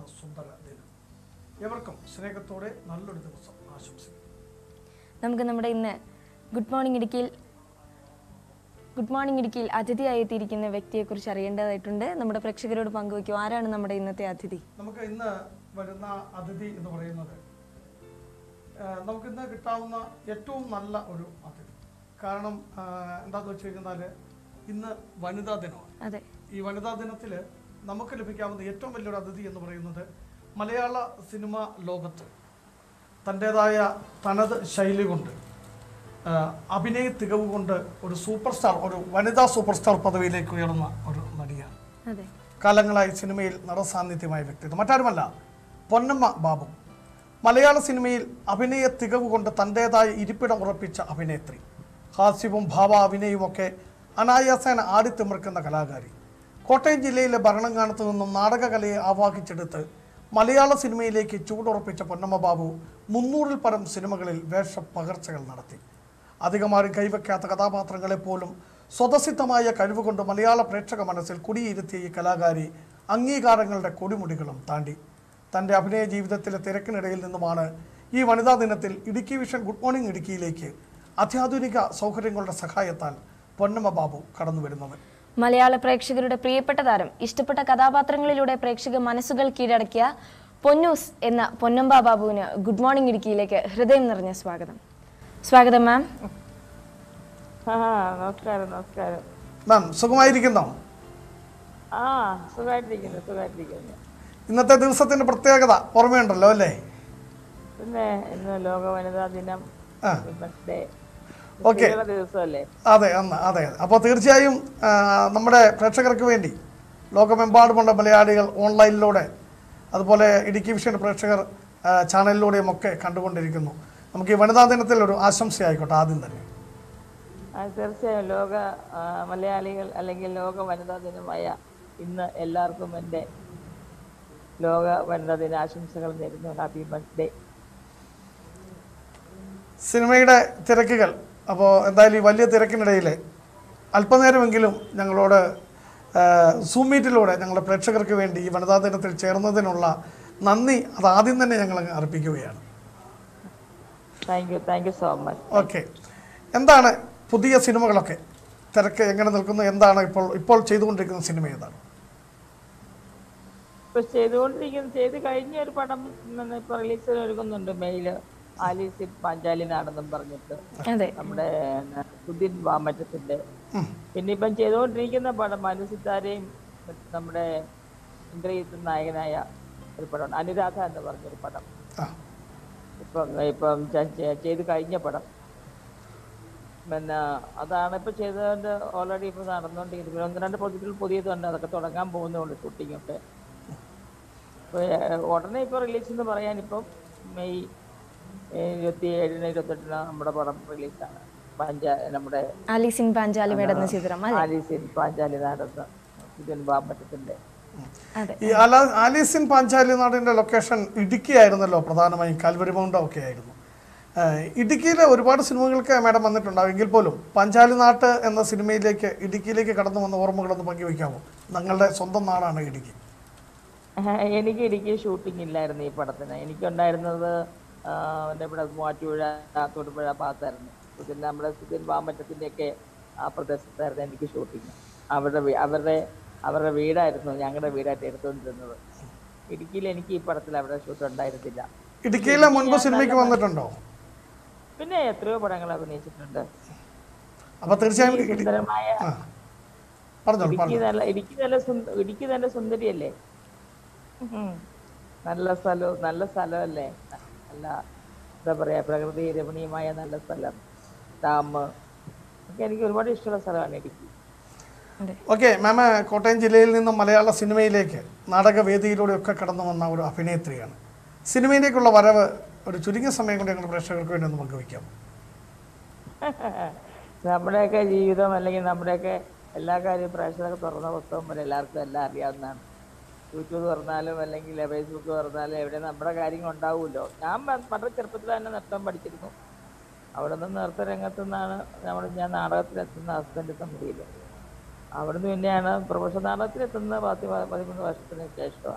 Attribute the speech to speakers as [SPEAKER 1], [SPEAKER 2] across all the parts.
[SPEAKER 1] സുന്ദര ദിനം എവർക്കും സ്നേഹത്തോടെ നല്ലൊരു ദിവസം ആശംസിക്കുന്നു
[SPEAKER 2] നമുക്ക് നമ്മുടെ ഇന്ന് ഗുഡ് മോർണിംഗ് ഇടുക്കിയിൽ ഗുഡ് മോർണിംഗ് ഇടുക്കിയിൽ അതിഥിയായി എത്തിയിരിക്കുന്ന വ്യക്തിയെക്കുറിച്ച് അറിയേണ്ടതായിട്ടുണ്ട് നമ്മുടെ പ്രേക്ഷകരോട് പങ്കുവയ്ക്കും ആരാണ് നമ്മുടെ ഇന്നത്തെ അതിഥി
[SPEAKER 1] നമുക്ക് ഇന്ന് വരുന്ന അതിഥി എന്ന് പറയുന്നത് ആ, നമുക്ക് ഇന്ന് കിട്ടാവുന്ന ഏറ്റവും നല്ല ഒരു അതിഥി കാരണം ആ, എന്താന്ന് വെച്ച് കഴിഞ്ഞാൽ ഇന്ന് വനിതാ ദിനമാണ്
[SPEAKER 2] അതെ
[SPEAKER 1] ഈ വനിതാ ദിനത്തിൽ നമുക്ക് ലഭിക്കാവുന്ന ഏറ്റവും വലിയൊരു അതിഥി എന്ന് പറയുന്നത് മലയാള സിനിമ ലോകത്ത് തൻ്റെതായ തനത് ശൈലി കൊണ്ട് ആ, അഭിനയ തികവ് കൊണ്ട് ഒരു സൂപ്പർ സ്റ്റാർ ഒരു വനിതാ സൂപ്പർ സ്റ്റാർ പദവിയിലേക്ക് ഉയർന്ന ഒരു നടിയാണ്
[SPEAKER 2] അതെ
[SPEAKER 1] കാലങ്ങളായി സിനിമയിൽ നടസാന്നിധ്യമായ വ്യക്തിത്വം മറ്റാരുമല്ല പൊന്നമ്മ ബാബു മലയാള സിനിമയിൽ അഭിനയ തികവ് കൊണ്ട് തൻ്റെതായ ഇരിപ്പിടം ഉറപ്പിച്ച അഭിനേത്രി ഹാസ്യവും ഭാവ അഭിനയവുമൊക്കെ അനായാസേന ആടിത്തിമിർക്കുന്ന കലാകാരി കോട്ടയം ജില്ലയിലെ ഭരണങ്ങാനത്ത് നിന്നും നാടകകലയെ ആവാഹിച്ചെടുത്ത് മലയാള സിനിമയിലേക്ക് ചൂടുറപ്പിച്ച പൊന്നമ്മ ബാബു മുന്നൂറിൽ പരം സിനിമകളിൽ വേഷ പകർച്ചകൾ നടത്തി അധികമാരും കൈവയ്ക്കാത്ത കഥാപാത്രങ്ങളെ പോലും സ്വതസിദ്ധമായ കഴിവുകൊണ്ട് മലയാള പ്രേക്ഷക മനസ്സിൽ കുടിയിരുത്തിയ ഈ കലാകാരി അംഗീകാരങ്ങളുടെ കൊടിമുടികളും താണ്ടി തൻ്റെ അഭിനയ ജീവിതത്തിലെ തിരക്കിനിടയിൽ നിന്നുമാണ് ഈ വനിതാ ദിനത്തിൽ ഇടുക്കി വിഷൻ ഗുഡ് മോർണിംഗ് ഇടുക്കിയിലേക്ക് അത്യാധുനിക സൗകര്യങ്ങളുടെ സഹായത്താൽ പൊന്നമ്മ ബാബു കടന്നു വരുന്നത്
[SPEAKER 2] മലയാള പ്രേക്ഷകരുടെ പ്രിയപ്പെട്ട താരം ഇഷ്ടപ്പെട്ട കഥാപാത്രങ്ങളിലൂടെ പ്രേക്ഷക മനസ്സുകൾ കീഴടക്കിയ പൊന്നൂസ് എന്ന പൊന്നമ്പ ബാബുവിന് ഗുഡ് മോർണിംഗ് ഇടുക്കിയിലേക്ക് ഹൃദയം നിറഞ്ഞ സ്വാഗതം സ്വാഗതം മാം
[SPEAKER 3] ആ നമസ്കാരം നമസ്കാരം
[SPEAKER 1] മാം സുഖമായിരിക്കുന്നോ
[SPEAKER 3] ആ സുഖമായിട്ടിരിക്കുന്നു സുഖമായിട്ടിരിക്കുന്നു
[SPEAKER 1] ഇന്നത്തെ ദിവസത്തിന്റെ പ്രത്യേകത ഓർമ്മയുണ്ടല്ലോ അല്ലേ
[SPEAKER 3] പിന്നെ ഇന്ന് ലോക വനിതാ ദിനം
[SPEAKER 1] ആ
[SPEAKER 3] വിമൻസ് ഡേ
[SPEAKER 1] ഓക്കെ
[SPEAKER 3] സ്ത്രീകളുടെ ദിവസമല്ലേ
[SPEAKER 1] അതെ അന്ന് അതെ അതെ അപ്പോൾ തീർച്ചയായും ആ, നമ്മുടെ പ്രേക്ഷകർക്ക് വേണ്ടി ലോകമെമ്പാടുമുള്ള മലയാളികൾ ഓൺലൈനിലൂടെ അതുപോലെ ഇടുക്കി വിഷൻ പ്രേക്ഷകർ ആ, ചാനലിലൂടെയും ഒക്കെ കണ്ടുകൊണ്ടിരിക്കുന്നു നമുക്ക് ഈ വനിതാ ദിനത്തിൽ ഒരു ആശംസയായിക്കോട്ടെ ആദ്യം തന്നെ
[SPEAKER 3] ആ, തീർച്ചയായും ലോക ആ, മലയാളികൾ അല്ലെങ്കിൽ ലോക വനിതാ ദിനമായ ഇന്ന് എല്ലാവർക്കും എൻ്റെ ലോക വനിതാ ദിന ആശംസകൾ നേരുന്നു ഹാപ്പി ബർത്ത്ഡേ
[SPEAKER 1] സിനിമയുടെ തിരക്കുകൾ അപ്പോൾ എന്തായാലും ഈ വലിയ തിരക്കിനിടയിൽ അല്പനേരമെങ്കിലും ഞങ്ങളോട് സൂം മീറ്റിലൂടെ ഞങ്ങളുടെ പ്രേക്ഷകർക്ക് വേണ്ടി ഈ വനിതാ ദിനത്തിൽ ചേർന്നതിനുള്ള നന്ദി അത് ആദ്യം തന്നെ ഞങ്ങൾ അങ്ങ് അർപ്പിക്കുകയാണ്
[SPEAKER 3] thank you thank you so much
[SPEAKER 1] okay എന്താണ് പുതിയ സിനിമകളൊക്കെ തിരക്ക് എങ്ങനെ നിൽക്കുന്നു എന്താണ് ഇപ്പോൾ ഇപ്പോൾ ചെയ്തുകൊണ്ടിരിക്കുന്ന സിനിമ ഏതാണ്
[SPEAKER 3] ഇപ്പൊ ചെയ്തുകൊണ്ടിരിക്കുന്ന ചെയ്ത് കഴിഞ്ഞ ഒരു പടം ഇന്ന് ഇപ്പൊ റിലീസിന് ഒരുങ്ങുന്നുണ്ട് മെയില് ആലീസി പാഞ്ചാലി നാടെന്നും പറഞ്ഞിട്ട്
[SPEAKER 2] അതെ
[SPEAKER 3] നമ്മുടെ എന്നാ, സുധിൻ വാമറ്റത്തിന്റെ പിന്നെ ഇപ്പം ചെയ്തുകൊണ്ടിരിക്കുന്ന പടം അനുസിത്താരെയും നമ്മുടെ ഇന്ദ്രജിത്ത് നായകനായ ഒരു പടമുണ്ട് അനുരാധ എന്ന് പറഞ്ഞൊരു പടം
[SPEAKER 1] ആ
[SPEAKER 3] ഇപ്പം ഇപ്പം ഞാൻ ചെ- ചെയ്ത് കഴിഞ്ഞ പടം പിന്നെ അതാണ് ഇപ്പം ചെയ്തതുകൊണ്ട് ഓൾറെഡി ഇപ്പം നടന്നുകൊണ്ടിരിക്കുന്നത് ഒന്ന് രണ്ട് പ്രൊജക്റ്റുകൾ പുതിയതുണ്ട് അതൊക്കെ തുടങ്ങാൻ പോകുന്നുള്ളൂ ഷൂട്ടിംഗ് ഒക്കെ ഇപ്പോൾ ഉടനെ ഇപ്പോൾ റിലീസ് എന്ന് പറയാൻ ഇപ്പം മെയ് ഏഹ്, ഇരുപത്തി ഏഴിന് ഇരുപത്തെട്ടിന് നമ്മുടെ പടം റിലീസാണ് പഞ്ചാ നമ്മുടെ
[SPEAKER 2] ആലിസിൻ പാഞ്ചാലി മേടുന്ന ചിത്രം അല്ലേ
[SPEAKER 3] ആലീസിൻ പാഞ്ചാലി നാടെന്ന് ഇതിൻ ബാമ്പറ്റത്തിൻ്റെ
[SPEAKER 2] അതെ
[SPEAKER 1] ഈ അല ആലീസിൻ പാഞ്ചാലി നാടിൻ്റെ ലൊക്കേഷൻ ഇടുക്കി ആയിരുന്നല്ലോ പ്രധാനമായും കാൽവരി മൗണ്ടം ഒക്കെ ആയിരുന്നു ഏഹ് ഇടുക്കിയിലെ ഒരുപാട് സിനിമകൾക്ക് മാഡം വന്നിട്ടുണ്ടാവും എങ്കിൽ പോലും പാഞ്ചാലി നാട്ട് എന്ന സിനിമയിലേക്ക് ഇടുക്കിയിലേക്ക് കടന്നു വന്ന ഓർമ്മകളൊന്ന് പങ്കുവയ്ക്കാമോ ഞങ്ങളുടെ സ്വന്തം നാടാണ് ഇടുക്കി
[SPEAKER 3] എനിക്ക് ഇടുക്കി ഷൂട്ടിംഗ് ഇല്ലായിരുന്നു ഈ പടത്തിന് എനിക്കുണ്ടായിരുന്നത് ആ, എൻ്റെ ഇവിടെ മൂവാറ്റുപുഴ തൊടുപുഴ ഭാഗത്തായിരുന്നു സുധിൻ നമ്മുടെ സുധിൻ വാമറ്റത്തിൻ്റെയൊക്കെ ആ പ്രദേശത്തായിരുന്നു എനിക്ക് ഷൂട്ടിങ് അവരുടെ വീ- അവരുടെ അവരുടെ വീടായിരുന്നു ഞങ്ങളുടെ വീടായിട്ട് എടുത്തുകൊണ്ടിരുന്നത് ഇടുക്കിയിൽ എനിക്ക് ഈ പടത്തിൽ അവിടെ ഷൂട്ട് ഉണ്ടായിരുന്നില്ല
[SPEAKER 1] ഇടുക്കിയിലെ മുൻപ് സിനിമയ്ക്ക് വന്നിട്ടുണ്ടോ
[SPEAKER 3] പിന്നെ എത്രയോ പടങ്ങൾ അഭിനയിച്ചിട്ടുണ്ട്
[SPEAKER 1] അപ്പോൾ തീർച്ചയായും ഇടി-
[SPEAKER 3] സുന്ദരമായ
[SPEAKER 1] ആ പറഞ്ഞോളൂ
[SPEAKER 3] ഇടുക്കി
[SPEAKER 1] പറഞ്ഞു
[SPEAKER 3] നല്ല ഇടുക്കി നല്ല സുന്ദ- ഇടുക്കി നല്ല സുന്ദരിയല്ലേ ഉം. നല്ല സ്ഥലവും നല്ല സ്ഥലമല്ലേ നല്ല എന്താ പറയാ പ്രകൃതി രമണീയമായ നല്ല സ്ഥലം ഡാം ഒക്കെ എനിക്ക് ഒരുപാട് ഇഷ്ടമുള്ള സ്ഥലമാണ് ഇടുക്കി
[SPEAKER 2] അതെ
[SPEAKER 1] ഓക്കെ മാം കോട്ടയം ജില്ലയിൽ നിന്നും മലയാള സിനിമയിലേക്ക് നാടകവേദിയിലൂടെയൊക്കെ കടന്നു വന്ന ഒരു അഭിനേത്രിയാണ് സിനിമയിലേക്കുള്ള വരവ് ഒരു ചുരുങ്ങിയ സമയം കൊണ്ട് ഞങ്ങളുടെ പ്രേക്ഷകർക്ക് വേണ്ടി ഒന്ന് പങ്കുവയ്ക്കാം
[SPEAKER 3] നമ്മുടെയൊക്കെ ജീവിതം അല്ലെങ്കിൽ നമ്മുടെയൊക്കെ എല്ലാ കാര്യവും പ്രേക്ഷകർക്ക് തുറന്ന പുസ്തകം പോലെ എല്ലാവർക്കും എല്ലാം അറിയാവുന്നതാണ് യൂട്യൂബ് തുറന്നാലും അല്ലെങ്കിൽ ഫേസ്ബുക്ക് തുറന്നാലും എവിടെ നമ്മുടെ കാര്യങ്ങൾ ഉണ്ടാവുമല്ലോ ഞാൻ വ- വളരെ ചെറുപ്പത്തിൽ തന്നെ നൃത്തം പഠിച്ചിരുന്നു അവിടെ നിന്ന് നൃത്ത രംഗത്തു നിന്നാണ് നമ്മൾ ഞാൻ നാടകത്തിലെത്തുന്ന ഹസ്ബൻഡ് സമിതിയിൽ അവിടുന്ന് പിന്നെയാണ് പ്രൊഫഷണൽ നാടകത്തിലെത്തുന്ന പത്ത് പ- പതിമൂന്ന് വർഷത്തിന് ശേഷമാണ്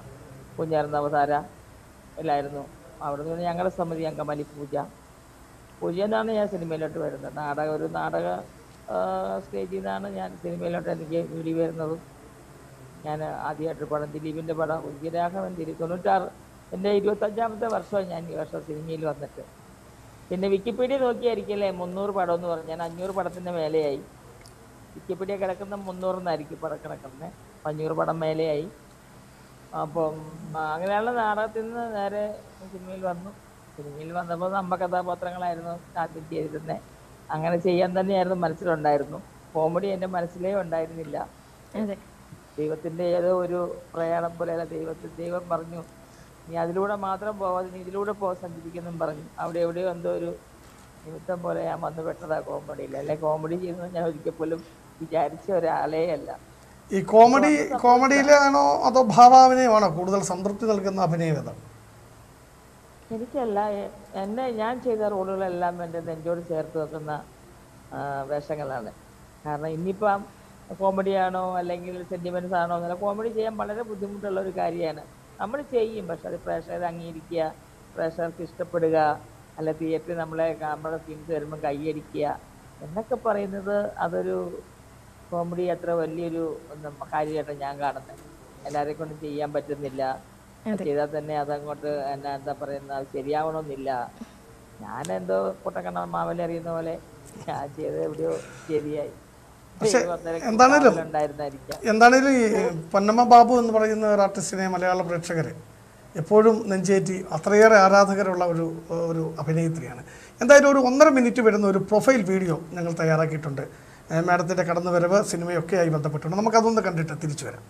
[SPEAKER 3] കുഞ്ഞാർന്ന അവതാര എല്ലായിരുന്നു അവിടെ നിന്ന് ഞങ്ങളുടെ സമിതി അങ്കമാലി പൂജ പൂജ എന്നാണ് ഞാൻ സിനിമയിലോട്ട് വരുന്നത് നാടക ഒരു നാടക സ്റ്റേജിൽ നിന്നാണ് ഞാൻ സിനിമയിലോട്ട് എനിക്ക് വിളി വരുന്നതും ഞാൻ ആദ്യമായിട്ട് പടം ദിലീപിൻ്റെ പടം ഉജ്ജരാഘവൻ ദിലീപ് തൊണ്ണൂറ്റാറ് എൻ്റെ ഇരുപത്തഞ്ചാമത്തെ വർഷമാണ് ഞാൻ ഈ വർഷം സിനിമയിൽ വന്നിട്ട് പിന്നെ വിക്കിപീഡിയ നോക്കിയായിരിക്കില്ലേ മുന്നൂറ് പടം എന്ന് പറഞ്ഞു ഞാൻ അഞ്ഞൂറ് പടത്തിൻ്റെ മേലെയായി വിക്കിപീഡിയ കിടക്കുന്ന മുന്നൂറിനായിരിക്കും പടം കിടക്കുന്നത് അഞ്ഞൂറ് പടം മേലെയായി അപ്പം ആ, അങ്ങനെയുള്ള നാടകത്തിൽ നിന്ന് നേരെ സിനിമയിൽ വന്നു സിനിമയിൽ വന്നപ്പോൾ നമ്മ കഥാപാത്രങ്ങളായിരുന്നു ആദ്യം ചെയ്തിരുന്നത് അങ്ങനെ ചെയ്യാൻ തന്നെയായിരുന്നു മനസ്സിലുണ്ടായിരുന്നു കോമഡി എൻ്റെ മനസ്സിലേ ഉണ്ടായിരുന്നില്ല
[SPEAKER 2] അതെ
[SPEAKER 3] ദൈവത്തിന്റെ ഏതോ ഒരു പ്രയാണം പോലെയല്ല ദൈവത്തിൽ ദൈവം പറഞ്ഞു നീ അതിലൂടെ മാത്രം പോവാതെ നീ ഇതിലൂടെ പോ സഞ്ചരിക്കുന്നും പറഞ്ഞു അവിടെ എവിടെയോ എന്തോ ഒരു നിമിത്തം പോലെ ഞാൻ വന്നു പെട്ടതാ കോമഡിയിൽ അല്ലെ കോമഡി ചെയ്യുന്നത് ഞാൻ ഒരിക്കൽ പോലും വിചാരിച്ച ഒരാളേ അല്ല
[SPEAKER 1] ഈ കോമഡി കോമഡിയിലാണോ അതോ ഭാവാഭിനയമാണോ കൂടുതൽ സംതൃപ്തി നൽകുന്ന അഭിനയം ഏതാണ്
[SPEAKER 3] എനിക്കല്ല എ- എന്നെ ഞാൻ ചെയ്ത റോളുകളെല്ലാം എൻ്റെ നെഞ്ചോട് ചേർത്ത് വെക്കുന്ന ആ, വേഷങ്ങളാണ് കാരണം ഇനിയിപ്പം കോമഡിയാണോ അല്ലെങ്കിൽ സെൻറ്റിമെൻറ്റ്സ് ആണോ എന്നല്ല കോമഡി ചെയ്യാൻ വളരെ ബുദ്ധിമുട്ടുള്ള ഒരു കാര്യമാണ് നമ്മൾ ചെയ്യും പക്ഷെ അത് പ്രേക്ഷകരെ അംഗീകരിക്കുക പ്രേക്ഷകർക്ക് ഇഷ്ടപ്പെടുക അല്ല തിയേറ്ററിൽ നമ്മളെ നമ്മുടെ സീൻസ് വരുമ്പോൾ കൈയടിക്കുക എന്നൊക്കെ പറയുന്നത് അതൊരു കോമഡി അത്ര വലിയൊരു ഒന്നും കാര്യമായിട്ട് ഞാൻ കാണുന്നത് എല്ലാവരെ കൊണ്ടും ചെയ്യാൻ പറ്റുന്നില്ല ചെയ്താൽ തന്നെ അതങ്ങോട്ട് എന്നാ എന്താ പറയുന്ന അത് ശരിയാവണമെന്നില്ല ഞാൻ എന്തോ പൊട്ടക്കണ്ണ മാവലി അറിയുന്ന പോലെ ഞാൻ ചെയ്തത് എവിടെയോ ശരിയായി
[SPEAKER 1] പക്ഷെ
[SPEAKER 3] ദൈവം അന്നേരം
[SPEAKER 1] എന്താണേലും
[SPEAKER 3] ഉണ്ടായിരുന്നായിരിക്കാം
[SPEAKER 1] എന്താണേലും ഈ പൊന്നമ്മ ബാബു എന്ന് പറയുന്ന ഒരു ആർട്ടിസ്റ്റിനെ മലയാള പ്രേക്ഷകർ എപ്പോഴും നെഞ്ചേറ്റി അത്രയേറെ ആരാധകരുള്ള ഒരു ഒരു അഭിനേത്രിയാണ് എന്തായാലും ഒരു ഒന്നര മിനിറ്റ് വരുന്ന ഒരു പ്രൊഫൈൽ വീഡിയോ ഞങ്ങൾ തയ്യാറാക്കിയിട്ടുണ്ട് ഏഹ് മാഡത്തിൻ്റെ കടന്നുവരവ് സിനിമയൊക്കെയായി ബന്ധപ്പെട്ടുണ്ട് നമുക്കതൊന്ന് കണ്ടിട്ട് തിരിച്ചു വരാം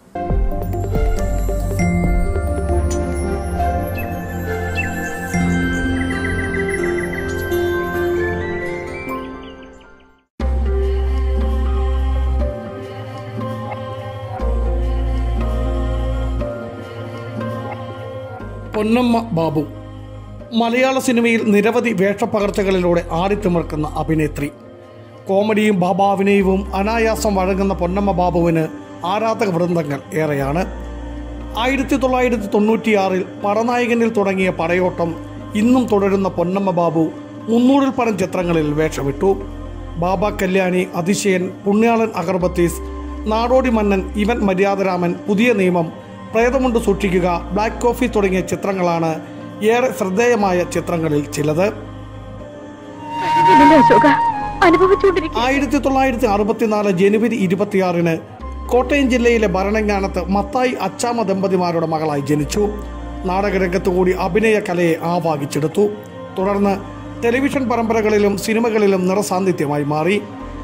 [SPEAKER 1] പൊന്നമ്മ ബാബു മലയാള സിനിമയിൽ നിരവധി വേഷപ്പകർച്ചകളിലൂടെ ആടിത്തിമിർക്കുന്ന അഭിനേത്രി കോമഡിയും ഭാഭാഭിനയവും അനായാസം വഴങ്ങുന്ന പൊന്നമ്മ ബാബുവിന് ആരാധക വൃന്ദങ്ങൾ ഏറെയാണ് ആയിരത്തി തൊള്ളായിരത്തി തൊണ്ണൂറ്റിയാറിൽ പടനായകനിൽ തുടങ്ങിയ പടയോട്ടം ഇന്നും തുടരുന്ന പൊന്നമ്മ ബാബു മുന്നൂറിൽ പരം ചിത്രങ്ങളിൽ വേഷമിട്ടു ബാബ കല്യാണി അതിശയൻ പുണ്യാളൻ അഗർബത്തീസ് നാടോടി മന്നൻ ഇവൻ മര്യാദരാമൻ പുതിയ നിയമം പ്രേതമുണ്ട് സൂക്ഷിക്കുക ബ്ലാക്ക് കോഫി തുടങ്ങിയ ചിത്രങ്ങളാണ് ഏറെ ശ്രദ്ധേയമായ ചിത്രങ്ങളിൽ ചിലത്
[SPEAKER 4] ഇതിന്റെ അശോക അനുഭവിച്ചുകൊണ്ടിരിക്കും
[SPEAKER 1] ആയിരത്തി തൊള്ളായിരത്തി അറുപത്തിനാല് ജനുവരി ഇരുപത്തിയാറിന് കോട്ടയം ജില്ലയിലെ ഭരണങ്ങാനത്ത് മത്തായി അച്ചാമ ദമ്പതിമാരുടെ മകളായി ജനിച്ചു നാടകരംഗത്ത് കൂടി അഭിനയ കലയെ ആവാഹിച്ചെടുത്തു തുടർന്ന് ടെലിവിഷൻ പരമ്പരകളിലും സിനിമകളിലും നിറസാന്നിധ്യമായി മാറി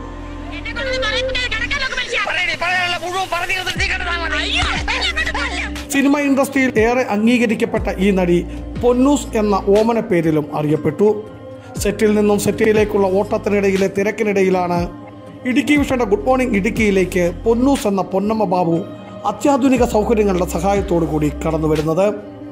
[SPEAKER 1] സിനിമ ഇൻഡസ്ട്രിയിൽ ഏറെ അംഗീകരിക്കപ്പെട്ട ഈ നടി പൊന്നൂസ് എന്ന ഓമന പേരിലും അറിയപ്പെട്ടു സെറ്റിൽ നിന്നും സെറ്റിലേക്കുള്ള ഓട്ടത്തിനിടയിലെ തിരക്കിനിടയിലാണ് ഇടുക്കി വിഷയുടെ ഗുഡ് മോർണിംഗ് ഇടുക്കിയിലേക്ക് പൊന്നൂസ് എന്ന പൊന്നമ്മ ബാബു അത്യാധുനിക സൗകര്യങ്ങളുടെ സഹായത്തോടു കൂടി കടന്നു വരുന്നത്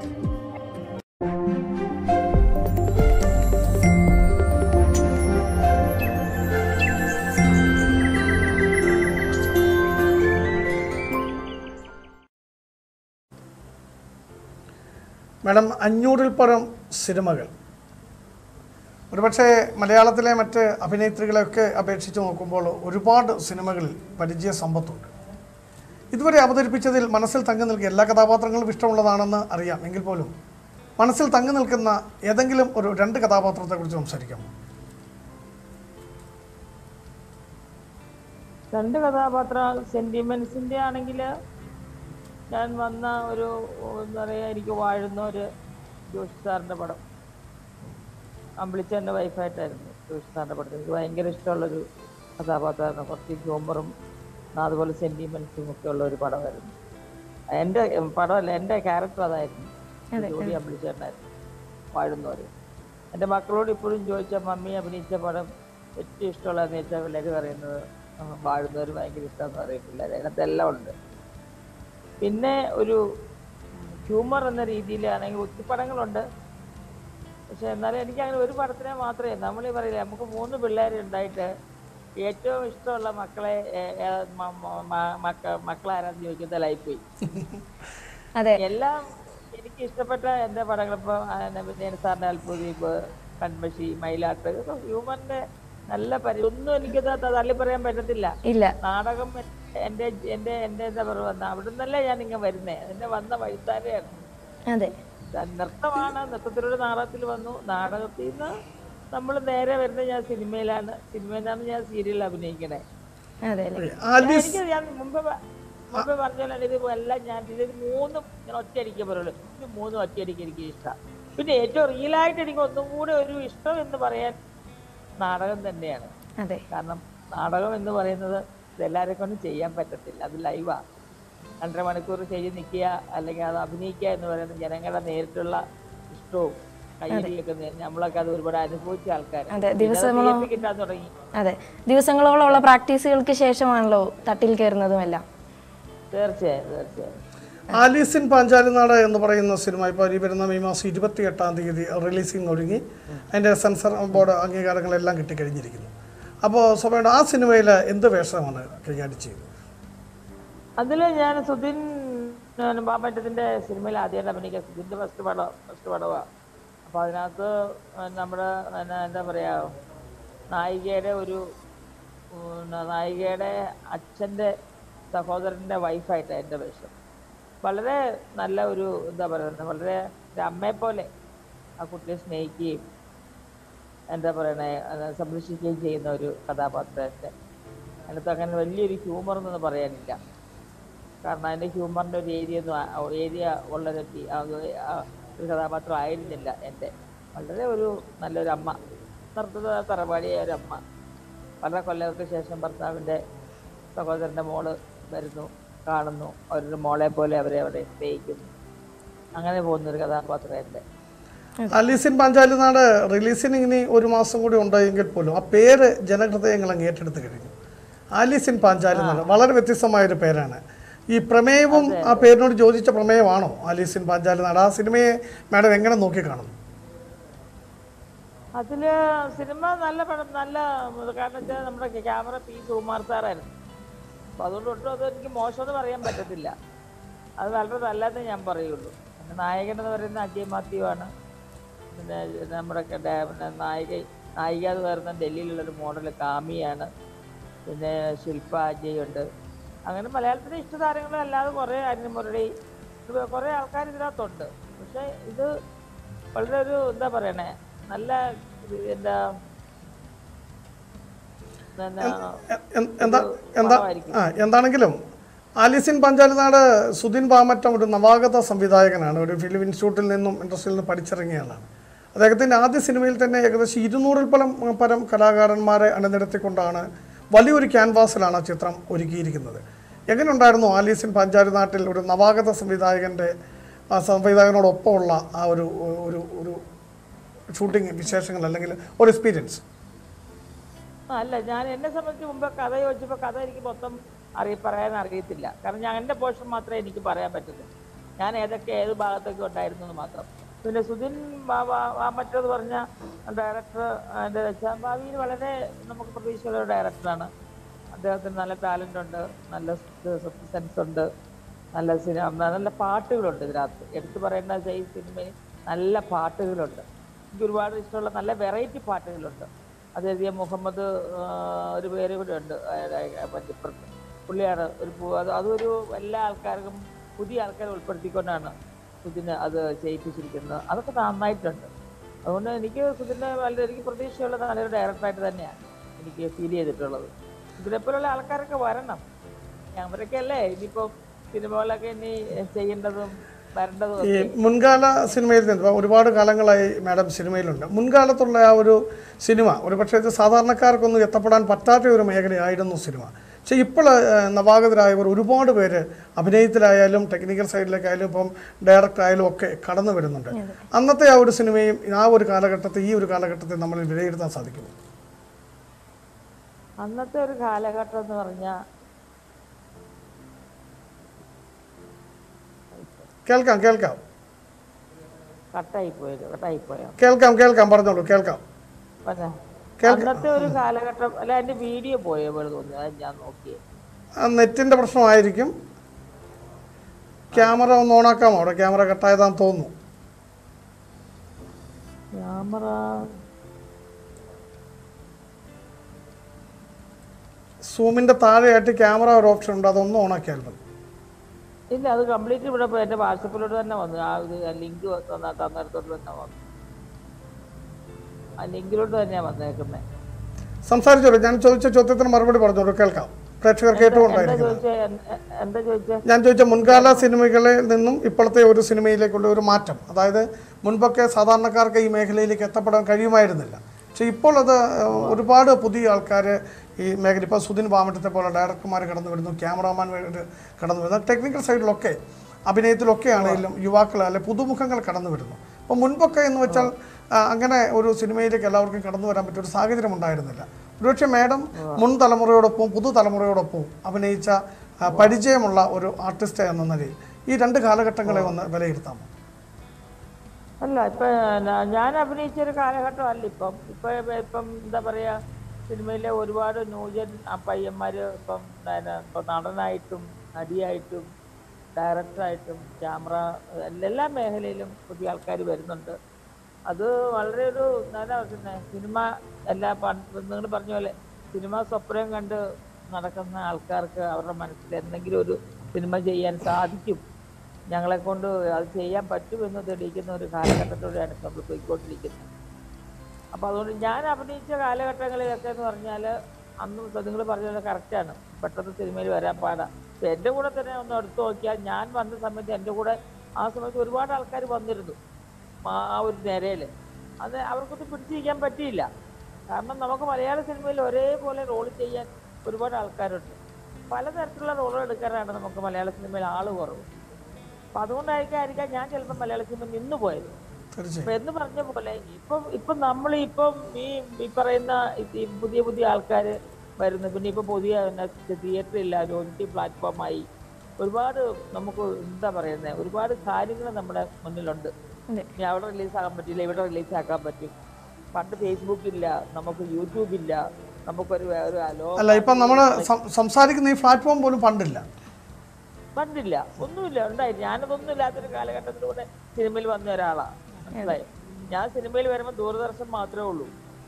[SPEAKER 1] മാഡം അഞ്ഞൂറിൽ പരം സിനിമകൾ ഒരുപക്ഷെ മലയാളത്തിലെ മറ്റ് അഭിനേത്രികളെയൊക്കെ അപേക്ഷിച്ച് നോക്കുമ്പോൾ ഒരുപാട് സിനിമകളിൽ പരിചയ സമ്പത്തുണ്ട് ഇതുവരെ അവതരിപ്പിച്ചതിൽ മനസ്സിൽ തങ്ങി നിൽക്കിയ എല്ലാ കഥാപാത്രങ്ങളും ഇഷ്ടമുള്ളതാണെന്ന് അറിയാം എങ്കിൽ പോലും മനസ്സിൽ തങ്ങി നിൽക്കുന്ന ഏതെങ്കിലും ഒരു രണ്ട് കഥാപാത്രത്തെക്കുറിച്ച് സംസാരിക്കാം
[SPEAKER 3] രണ്ട് കഥാപാത്ര സെന്റിമെന്റ്സിന്റെ ആണെങ്കിൽ ഞാൻ വന്ന ഒരു എന്താ പറയാ എനിക്ക് വാഴുന്ന ഒരു ജോഷി സാറിന്റെ പടം അമ്പിളിച്ച എൻ്റെ വൈഫായിട്ടായിരുന്നു ജോഷി സാറിന്റെ പടത്തിൽ എനിക്ക് ഭയങ്കര ഇഷ്ടമുള്ളൊരു കഥാപാത്രമായിരുന്നു കുറച്ച് ഹ്യൂമറും അതുപോലെ സെന്റിമെന്റ്സും ഒക്കെ ഉള്ള ഒരു പടമായിരുന്നു എൻ്റെ പടമല്ല എൻ്റെ ക്യാരക്ടർ അതായിരുന്നു ജോലി അമ്പിളിച്ചേട്ടനായിരുന്നു വാഴുന്നവർ എൻ്റെ മക്കളോട് ഇപ്പോഴും ചോദിച്ചാൽ മമ്മി അഭിനയിച്ച പടം ഏറ്റവും ഇഷ്ടമുള്ളതെന്ന് വെച്ചാൽ പിള്ളേർ പറയുന്നത് ആ, വാഴുന്നവർ ഭയങ്കര ഇഷ്ടമെന്ന് പറയും പിള്ളേർ അതിനകത്ത് എല്ലാം ഉണ്ട് പിന്നെ ഒരു ഹ്യൂമർ എന്ന രീതിയിലാണെങ്കിൽ ഒത്തിരി പടങ്ങളുണ്ട് പക്ഷെ എന്നാലും എനിക്ക് അങ്ങനെ ഒരു പടത്തിനെ മാത്രമേ നമ്മൾ ഈ പറയില്ല നമുക്ക് മൂന്ന് പിള്ളേർ ഉണ്ടായിട്ട് ഏറ്റവും ഇഷ്ടമുള്ള മക്കളെ ഏ- ഏ- മ- മ- മ- മക്ക മക്കളാരാന്ന് ചോദിക്കുന്നതിലായിപ്പോയി
[SPEAKER 2] അതെ
[SPEAKER 3] എല്ലാം എനിക്ക് ഇഷ്ടപ്പെട്ട എൻ്റെ പടങ്ങൾ ഇപ്പോൾ വിജയൻ സാറിൻ്റെ അത്ഭുതീപ് കൺമഷി മയിലാട്ട് ഹ്യൂമന്റെ നല്ല പരി ഒന്നും എനിക്ക് തള്ളി പറയാൻ പറ്റത്തില്ല
[SPEAKER 2] ഇല്ല
[SPEAKER 3] നാടകം എൻ്റെ എൻ്റെ എൻ്റെ എന്താ പറയുക അവിടെ നിന്നല്ലേ ഞാൻ ഇങ്ങനെ വരുന്നേ എന്നെ വന്ന വഴിത്താരെയാണ്
[SPEAKER 2] അതെ
[SPEAKER 3] നൃത്തമാണ് നൃത്തത്തിലൂടെ നാടകത്തിൽ വന്നു നാടകത്തിൽ നിന്ന് നമ്മൾ നേരെ വരുന്നത് ഞാൻ സിനിമയിലാണ് സിനിമയിലാണ് ഞാൻ സീരിയലിൽ അഭിനയിക്കണേ
[SPEAKER 2] അതെ അല്ലേ
[SPEAKER 1] ആലീസ്
[SPEAKER 3] എനിക്ക് ഞാൻ മുമ്പ് പ- മുമ്പ് പറഞ്ഞ പോലെ ഇത് എല്ലാം ഞാൻ ഇത് മൂന്നും ഞാൻ ഒറ്റയടിക്ക് പറയുള്ളൂ ഇത് മൂന്നും ഒറ്റയടിക്ക് എനിക്ക് ഇഷ്ടം പിന്നെ ഏറ്റവും റിയലായിട്ട് എനിക്ക് ഒന്നും കൂടെ ഒരു ഇഷ്ടം എന്ന് പറയാൻ നാടകം തന്നെയാണ്
[SPEAKER 2] അതെ
[SPEAKER 3] കാരണം നാടകം എന്ന് പറയുന്നത് ഇത് എല്ലാവരെ കൊണ്ടും ചെയ്യാൻ പറ്റത്തില്ല അത് ലൈവാ രണ്ടര മണിക്കൂർ ചെയ്ത് നിൽക്കുക അല്ലെങ്കിൽ അത് അഭിനയിക്കുക എന്ന് പറയുന്നത് ജനങ്ങളുടെ നേരിട്ടുള്ള ഇഷ്ടവും കയ്യിലൊക്കെ നേ- നമ്മളൊക്കെ അത് ഒരുപാട് അനുഭവിച്ച ആൾക്കാർ
[SPEAKER 2] അതെ, ദിവസങ്ങളോ-
[SPEAKER 3] കിട്ടാൻ തുടങ്ങി
[SPEAKER 2] അതെ ദിവസങ്ങളോളമുള്ള പ്രാക്ടീസുകൾക്ക് ശേഷമാണല്ലോ തട്ടിൽ കയറുന്നതും എല്ലാം
[SPEAKER 3] തീർച്ചയായും തീർച്ചയായും
[SPEAKER 1] ആലീസിൻ പാഞ്ചാലിനാട് എന്ന് പറയുന്ന സിനിമ ഇപ്പോൾ ഈ വരുന്ന മെയ് മാസം ഇരുപത്തി എട്ടാം തീയതി റിലീസിംഗ് ഒരുങ്ങി അതിൻ്റെ സെൻസർ ബോർഡ് അംഗീകാരങ്ങളെല്ലാം കിട്ടിക്കഴിഞ്ഞിരിക്കുന്നു അപ്പോൾ സ്വാഭാവികം ആ സിനിമയിൽ എന്ത് വേഷമാണ് കൈകാര്യം ചെയ്തത്
[SPEAKER 3] അതില് ഞാൻ സുധിൻ ബാബറ്റത്തിന്റെ സിനിമയിൽ ആദ്യമായിട്ട് അഭിനയിക്കുക സുധിന്റെ ഫസ്റ്റ് പടം ഫസ്റ്റ് പടവാ അപ്പൊ അതിനകത്ത് നമ്മുടെ പിന്നെ എന്താ പറയാ നായികയുടെ ഒരു ഉം, നായികയുടെ അച്ഛന്റെ സഹോദരന്റെ വൈഫായിട്ട് എൻ്റെ വേഷം വളരെ നല്ല ഒരു എന്താ പറയുന്നത് വളരെ ഒരു അമ്മയെ പോലെ ആ കുട്ടിയെ സ്നേഹിക്കുകയും എന്താ പറയണേ അത് സംരക്ഷിക്കുകയും ചെയ്യുന്ന ഒരു കഥാപാത്രത്തെ അതിനകത്ത് അങ്ങനെ വലിയൊരു ഹ്യൂമർ എന്നൊന്നും പറയാനില്ല കാരണം അതിൻ്റെ ഹ്യൂമറിൻ്റെ ഒരു ഏരിയ ഒന്നും ഏരിയ ഉള്ളൊരു ടി- ആ ഒരു- ആ ഒരു കഥാപാത്രം ആയിരുന്നില്ല എൻ്റെ വളരെ ഒരു നല്ലൊരു അമ്മ നൃത്തത തറവാടിയായ ഒരു അമ്മ വളരെ കൊല്ലങ്ങൾക്ക് ശേഷം ഭർത്താവിൻ്റെ സഹോദരൻ്റെ മോള് വരുന്നു കാണുന്നു അവരൊരു മോളെ പോലെ അവരെ അവിടെ സ്നേഹിക്കുന്നു അങ്ങനെ പോകുന്നൊരു കഥാപാത്രം എൻ്റെ
[SPEAKER 1] ആലീസിൻ പാഞ്ചാലിനാട് റിലീസിന് ഇനി ഒരു മാസം കൂടി ഉണ്ടായെങ്കിൽ പോലും ആ പേര് ജനഹൃദയങ്ങൾ അങ്ങ് ഏറ്റെടുത്ത് കഴിഞ്ഞു ആലീസിൻ പാഞ്ചാലിനാട് വളരെ വ്യത്യസ്തമായ ഒരു പേരാണ് ഈ പ്രമേയവും ആ പേരിനോട് യോജിച്ച പ്രമേയമാണോ ആലീസിൻ പാഞ്ചാലിനാട് ആ സിനിമയെ മാഡം എങ്ങനെ നോക്കിക്കാണുന്നു
[SPEAKER 3] അതില് സിനിമ നല്ല പടം നല്ല കാരണം വെച്ചാൽ നമ്മുടെ ക്യാമറ പി സുകുമാർ സാറായിരുന്നു അപ്പൊ അതുകൊണ്ട് ഒട്ടും അത് എനിക്ക് മോശമെന്ന് പറയാൻ പറ്റത്തില്ല അത് വളരെ നല്ലതെന്ന് ഞാൻ പറയുള്ളൂ പിന്നെ നായകൻ എന്ന് പറയുന്നത് അജയ് മാത്യു ആണ് പിന്നെ നമ്മുടെ ഒക്കെ ഡേ- പിന്നെ നായിക നായിക എന്ന് പറയുന്ന ഡൽഹിയിലുള്ളൊരു മോഡൽ കാമിയാണ് പിന്നെ ശില്പ അജയ് ഉണ്ട് അങ്ങനെ മലയാളത്തിലെ ഇഷ്ടതാരങ്ങളും അല്ലാതെ കുറേ അനിമുരളി കുറേ ആൾക്കാർ ഇതിനകത്തുണ്ട് പക്ഷെ ഇത് വളരെ ഒരു എന്താ പറയണേ നല്ല ഇത് എന്താ പിന്നെ
[SPEAKER 1] എ- എ- എന്താ എന്താ ആ എന്താണെങ്കിലും ആലിസിൻ പഞ്ചാലിനാട് സുധിൻ പാമറ്റം ഒരു നവാഗത സംവിധായകനാണ് ഒരു ഫിലിം ഇൻസ്റ്റിറ്റ്യൂട്ടിൽ നിന്നും ഇൻഡസ്ട്രിയിൽ നിന്ന് പഠിച്ചിറങ്ങിയ ആളാണ് അദ്ദേഹത്തിൻ്റെ ആദ്യ സിനിമയിൽ തന്നെ ഏകദേശം ഇരുന്നൂറിൽ പരം പരം കലാകാരന്മാരെ അണിനിരത്തിക്കൊണ്ടാണ് വലിയൊരു ക്യാൻവാസിലാണ് ആ ചിത്രം ഒരുക്കിയിരിക്കുന്നത് എങ്ങനെയുണ്ടായിരുന്നു ആലീസിൻ പഞ്ചാരിനാട്ടിൽ ഒരു നവാഗത സംവിധായകൻ്റെ ആ സംവിധായകനോടൊപ്പമുള്ള ആ ഒരു ഒരു ഒരു ഷൂട്ടിംഗ് വിശേഷങ്ങൾ അല്ലെങ്കിൽ ഒരു എക്സ്പീരിയൻസ്
[SPEAKER 3] ആ, അല്ല ഞാൻ എന്നെ സംബന്ധിച്ച് മുമ്പ് കഥ ചോദിച്ചപ്പോൾ കഥ എനിക്ക് മൊത്തം അറിയ പറയാൻ അറിയത്തില്ല കാരണം ഞാൻ എൻ്റെ പോർഷൻ മാത്രമേ എനിക്ക് പറയാൻ പറ്റുള്ളൂ ഞാൻ ഏതൊക്കെ ഏത് ഭാഗത്തൊക്കെ ഉണ്ടായിരുന്നു എന്ന് മാത്രം പിന്നെ സുധിൻ മറ്റേത് പറഞ്ഞ ഡയറക്ടർ എൻ്റെ വെച്ചാൽ ഭാവിയിൽ വളരെ നമുക്ക് പ്രതീക്ഷയുള്ള ഒരു ഡയറക്ടറാണ് അദ്ദേഹത്തിന് നല്ല ടാലൻ്റ് ഉണ്ട് നല്ല സെൻസ് ഉണ്ട് നല്ല സിനിമ നല്ല പാട്ടുകളുണ്ട് ഇതിനകത്ത് എടുത്തു പറയേണ്ട വെച്ചാൽ ഈ സിനിമയിൽ നല്ല പാട്ടുകളുണ്ട് എനിക്ക് ഒരുപാട് ഇഷ്ടമുള്ള നല്ല വെറൈറ്റി പാട്ടുകളുണ്ട് അത് എഴുതിയ മുഹമ്മദ് ആ, ഒരു പേര് കൂടെ ഉണ്ട് പറ്റിപ്പുറത്ത് പുള്ളിയാണ് ഒരു പു- അത് അതൊരു എല്ലാ ആൾക്കാർക്കും പുതിയ ആൾക്കാരെ ഉൾപ്പെടുത്തിക്കൊണ്ടാണ് സുധിന് അത് ചെയ്യിപ്പിച്ചിരിക്കുന്നത് അതൊക്കെ നന്നായിട്ടുണ്ട് അതുകൊണ്ട് എനിക്ക് സുധിനെ വളരെ എനിക്ക് പ്രതീക്ഷയുള്ള നല്ലൊരു ഡയറക്ടറായിട്ട് തന്നെയാണ് എനിക്ക് ഫീൽ ചെയ്തിട്ടുള്ളത് ഇതിനെപ്പോലുള്ള ആൾക്കാരൊക്കെ വരണം അവരൊക്കെ അല്ലേ ഇനിയിപ്പോൾ സിനിമകളൊക്കെ ഇനി ചെയ്യേണ്ടതും വരേണ്ടതും
[SPEAKER 1] ഈ
[SPEAKER 3] ഒക്കെ
[SPEAKER 1] മുൻകാല സിനിമയിൽ നിന്ന് ഇപ്പം ഒരുപാട് കാലങ്ങളായി മാഡം സിനിമയിലുണ്ട് മുൻകാലത്തുള്ള ആ ഒരു സിനിമ ഒരു പക്ഷേ ഇത് സാധാരണക്കാർക്കൊന്നും എത്തപ്പെടാൻ പറ്റാത്ത ഒരു മേഖലയായിരുന്നു സിനിമ പക്ഷേ ഇപ്പോൾ നവാഗതരായവർ ഒരുപാട് പേര് അഭിനയത്തിലായാലും ടെക്നിക്കൽ സൈഡിലേക്കായാലും ഇപ്പം ഡയറക്ടർ ആയാലും ഒക്കെ കടന്നു വരുന്നുണ്ട് അന്നത്തെ ആ ഒരു സിനിമയും ആ ഒരു കാലഘട്ടത്തെ ഈ ഒരു കാലഘട്ടത്തെ നമ്മൾ വിലയിരുത്താൻ സാധിക്കുമോ
[SPEAKER 3] അന്നത്തെ ഒരു കാലഘട്ടം എന്ന് പറഞ്ഞാൽ
[SPEAKER 1] കേൾക്കാം കേൾക്കാം
[SPEAKER 3] കട്ടായി പോയത് കട്ടായി പോയോ
[SPEAKER 1] കേൾക്കാം കേൾക്കാം പറഞ്ഞോളൂ കേൾക്കാം
[SPEAKER 3] പറഞ്ഞ
[SPEAKER 1] കേൾക്കാം.
[SPEAKER 3] അന്നത്തെ ഒരു കാലഘട്ടം അല്ല എന്റെ വീഡിയോ പോയ പോലെ തോന്നി അത് ഞാൻ നോക്കിയേ
[SPEAKER 1] ആ നെറ്റിൻ്റെ പ്രശ്നമായിരിക്കും ക്യാമറ ഒന്ന് ഓണാക്കാമോ അവിടെ ക്യാമറ കട്ടായതാന്ന് തോന്നുന്നു
[SPEAKER 3] ക്യാമറ
[SPEAKER 1] സൂമിൻ്റെ താഴെയായിട്ട് ക്യാമറ ഒരു ഓപ്ഷൻ ഉണ്ട് അതൊന്ന് ഓണാക്കിയാൽ മതി
[SPEAKER 3] ഇല്ല അത് കംപ്ലീറ്റ് ഇവിടെ ഇപ്പൊ എന്റെ വാട്സപ്പിലോട്ട് തന്നെ വന്നു ആ ഇത് ലിങ്ക് തന്ന തന്നിടത്തോട്ട് തന്നെ വന്നു ആ ലിങ്കിലോട്ട് തന്നെയാ വന്നേക്കുന്നത്
[SPEAKER 1] സംസാരിച്ചോളൂ ഞാൻ ചോദിച്ച ചോദ്യത്തിന് മറുപടി പറഞ്ഞോളൂ കേൾക്കാം പ്രേക്ഷകർ
[SPEAKER 3] എന്താ
[SPEAKER 1] കേട്ടുകൊണ്ടായിരിക്കുന്നത്
[SPEAKER 3] ചോദിച്ചേ എൻ- എന്താ ചോദിച്ചേ
[SPEAKER 1] ഞാൻ ചോദിച്ച മുൻകാല സിനിമകളിൽ നിന്നും ഇപ്പോഴത്തെ ഒരു സിനിമയിലേക്കുള്ള ഒരു മാറ്റം അതായത് മുൻപൊക്കെ സാധാരണക്കാർക്ക് ഈ മേഖലയിലേക്ക് എത്തപ്പെടാൻ കഴിയുമായിരുന്നില്ല പക്ഷേ ഇപ്പോൾ അത് ഏഹ്, ഒരുപാട് പുതിയ ആൾക്കാർ ഈ മേഖല ഇപ്പോൾ സുധിൻ വാമറ്റത്തെ പോലെ ഡയറക്ടർമാർ കടന്നു വരുന്നു ക്യാമറാമാൻ കടന്നു വരുന്നു ടെക്നിക്കൽ സൈഡിലൊക്കെ അഭിനയത്തിലൊക്കെ ആണെങ്കിലും യുവാക്കൾ അല്ലെ പുതുമുഖങ്ങൾ കടന്നു വരുന്നു അപ്പോൾ മുൻപൊക്കെ എന്ന് വെച്ചാൽ ആ, അങ്ങനെ ഒരു സിനിമയിലേക്ക് എല്ലാവർക്കും കടന്നു വരാൻ പറ്റിയ ഒരു സാഹചര്യം ഉണ്ടായിരുന്നില്ല ഒരുപക്ഷെ മാഡം മുൻ തലമുറയോടൊപ്പം പുതുതലമുറയോടൊപ്പം അഭിനയിച്ച ആ, പരിചയമുള്ള ഒരു ആർട്ടിസ്റ്റ് എന്ന നിലയിൽ ഈ രണ്ട് കാലഘട്ടങ്ങളെ ഒന്ന് വിലയിരുത്താമോ
[SPEAKER 3] അല്ല ഇപ്പൊ ന- ഞാൻ അഭിനയിച്ച ഒരു കാലഘട്ടമല്ല ഇപ്പം ഇപ്പൊ ഇപ്പം എന്താ പറയാ സിനിമയിലെ ഒരുപാട് ന്യൂജൻ ആ പയ്യന്മാര് ഇപ്പം പിന്നെ ഇപ്പൊ നടനായിട്ടും നടിയായിട്ടും ഡയറക്ടറായിട്ടും ക്യാമറ എല്ലാ മേഖലയിലും പുതിയ ആൾക്കാർ വരുന്നുണ്ട് അത് വളരെ ഒരു എന്താ പിന്നെ സിനിമ എല്ലാ നിങ്ങൾ പറഞ്ഞ പോലെ സിനിമ സ്വപ്നം കണ്ട് നടക്കുന്ന ആൾക്കാർക്ക് അവരുടെ മനസ്സിൽ എന്തെങ്കിലും ഒരു സിനിമ ചെയ്യാൻ സാധിക്കും ഞങ്ങളെ കൊണ്ട് അത് ചെയ്യാൻ പറ്റുമെന്ന് തെളിയിക്കുന്ന ഒരു കാലഘട്ടത്തോടെയാണ് ഇപ്പം നമ്മൾ പോയിക്കൊണ്ടിരിക്കുന്നത് അപ്പോൾ അതുകൊണ്ട് ഞാൻ അഭിനയിച്ച കാലഘട്ടങ്ങളിലൊക്കെ എന്ന് പറഞ്ഞാൽ അന്നും നിങ്ങൾ പറഞ്ഞത് കറക്റ്റാണ് പെട്ടെന്ന് സിനിമയിൽ വരാൻ പാടാ ഇപ്പം എൻ്റെ കൂടെ തന്നെ ഒന്ന് എടുത്തു നോക്കിയാൽ ഞാൻ വന്ന സമയത്ത് എൻ്റെ കൂടെ ആ സമയത്ത് ഒരുപാട് ആൾക്കാർ വന്നിരുന്നു ആ ആ ഒരു നിരയിൽ അത് അവർക്കൊന്നും പിടിച്ചിരിക്കാൻ പറ്റിയില്ല കാരണം നമുക്ക് മലയാള സിനിമയിൽ ഒരേപോലെ റോൾ ചെയ്യാൻ ഒരുപാട് ആൾക്കാരുണ്ട് പലതരത്തിലുള്ള റോളുകൾ എടുക്കാനാണ് നമുക്ക് മലയാള സിനിമയിൽ ആള് കുറവ് അപ്പം അതുകൊണ്ടായിരിക്കാം ഞാൻ ചിലപ്പോൾ മലയാള സിനിമ നിന്ന് പോയത്
[SPEAKER 1] തീർച്ചയായും
[SPEAKER 3] അപ്പൊ എന്ന് പറഞ്ഞ പോലെ ഇപ്പം ഇപ്പം നമ്മൾ ഇപ്പം ഈ ഈ പറയുന്ന ഈ പുതിയ പുതിയ ആൾക്കാർ വരുന്നു പിന്നെ ഇപ്പൊ പുതിയ തിയേറ്റർ ഇല്ല ഒ പ്ലാറ്റ്ഫോമായി ഒരുപാട് നമുക്ക് എന്താ പറയുന്നത് ഒരുപാട് കാര്യങ്ങൾ നമ്മുടെ മുന്നിലുണ്ട്
[SPEAKER 2] അതെ.
[SPEAKER 3] ഇനി അവിടെ റിലീസ് ആക്കാൻ പറ്റില്ല ഇവിടെ റിലീസ് ആക്കാൻ പറ്റും പണ്ട് ഫേസ്ബുക്ക് ഇല്ല നമുക്ക് യൂട്യൂബ് ഇല്ല നമുക്കൊരു ഒരു അലോ
[SPEAKER 1] അല്ല ഇപ്പം നമ്മൾ സംസാരിക്കുന്ന ഈ പ്ലാറ്റ്ഫോം പോലും പണ്ടില്ല
[SPEAKER 3] പണ്ടില്ല ഒന്നുമില്ല ഉണ്ടായി ഞാനതൊന്നും ഇല്ലാത്തൊരു കാലഘട്ടത്തിലൂടെ സിനിമയിൽ വന്ന ഒരാളാണ് മനസ്സിലായോ ഞാൻ സിനിമയിൽ വരുമ്പോൾ ദൂരദർശൻ മാത്രമേ ഉള്ളൂ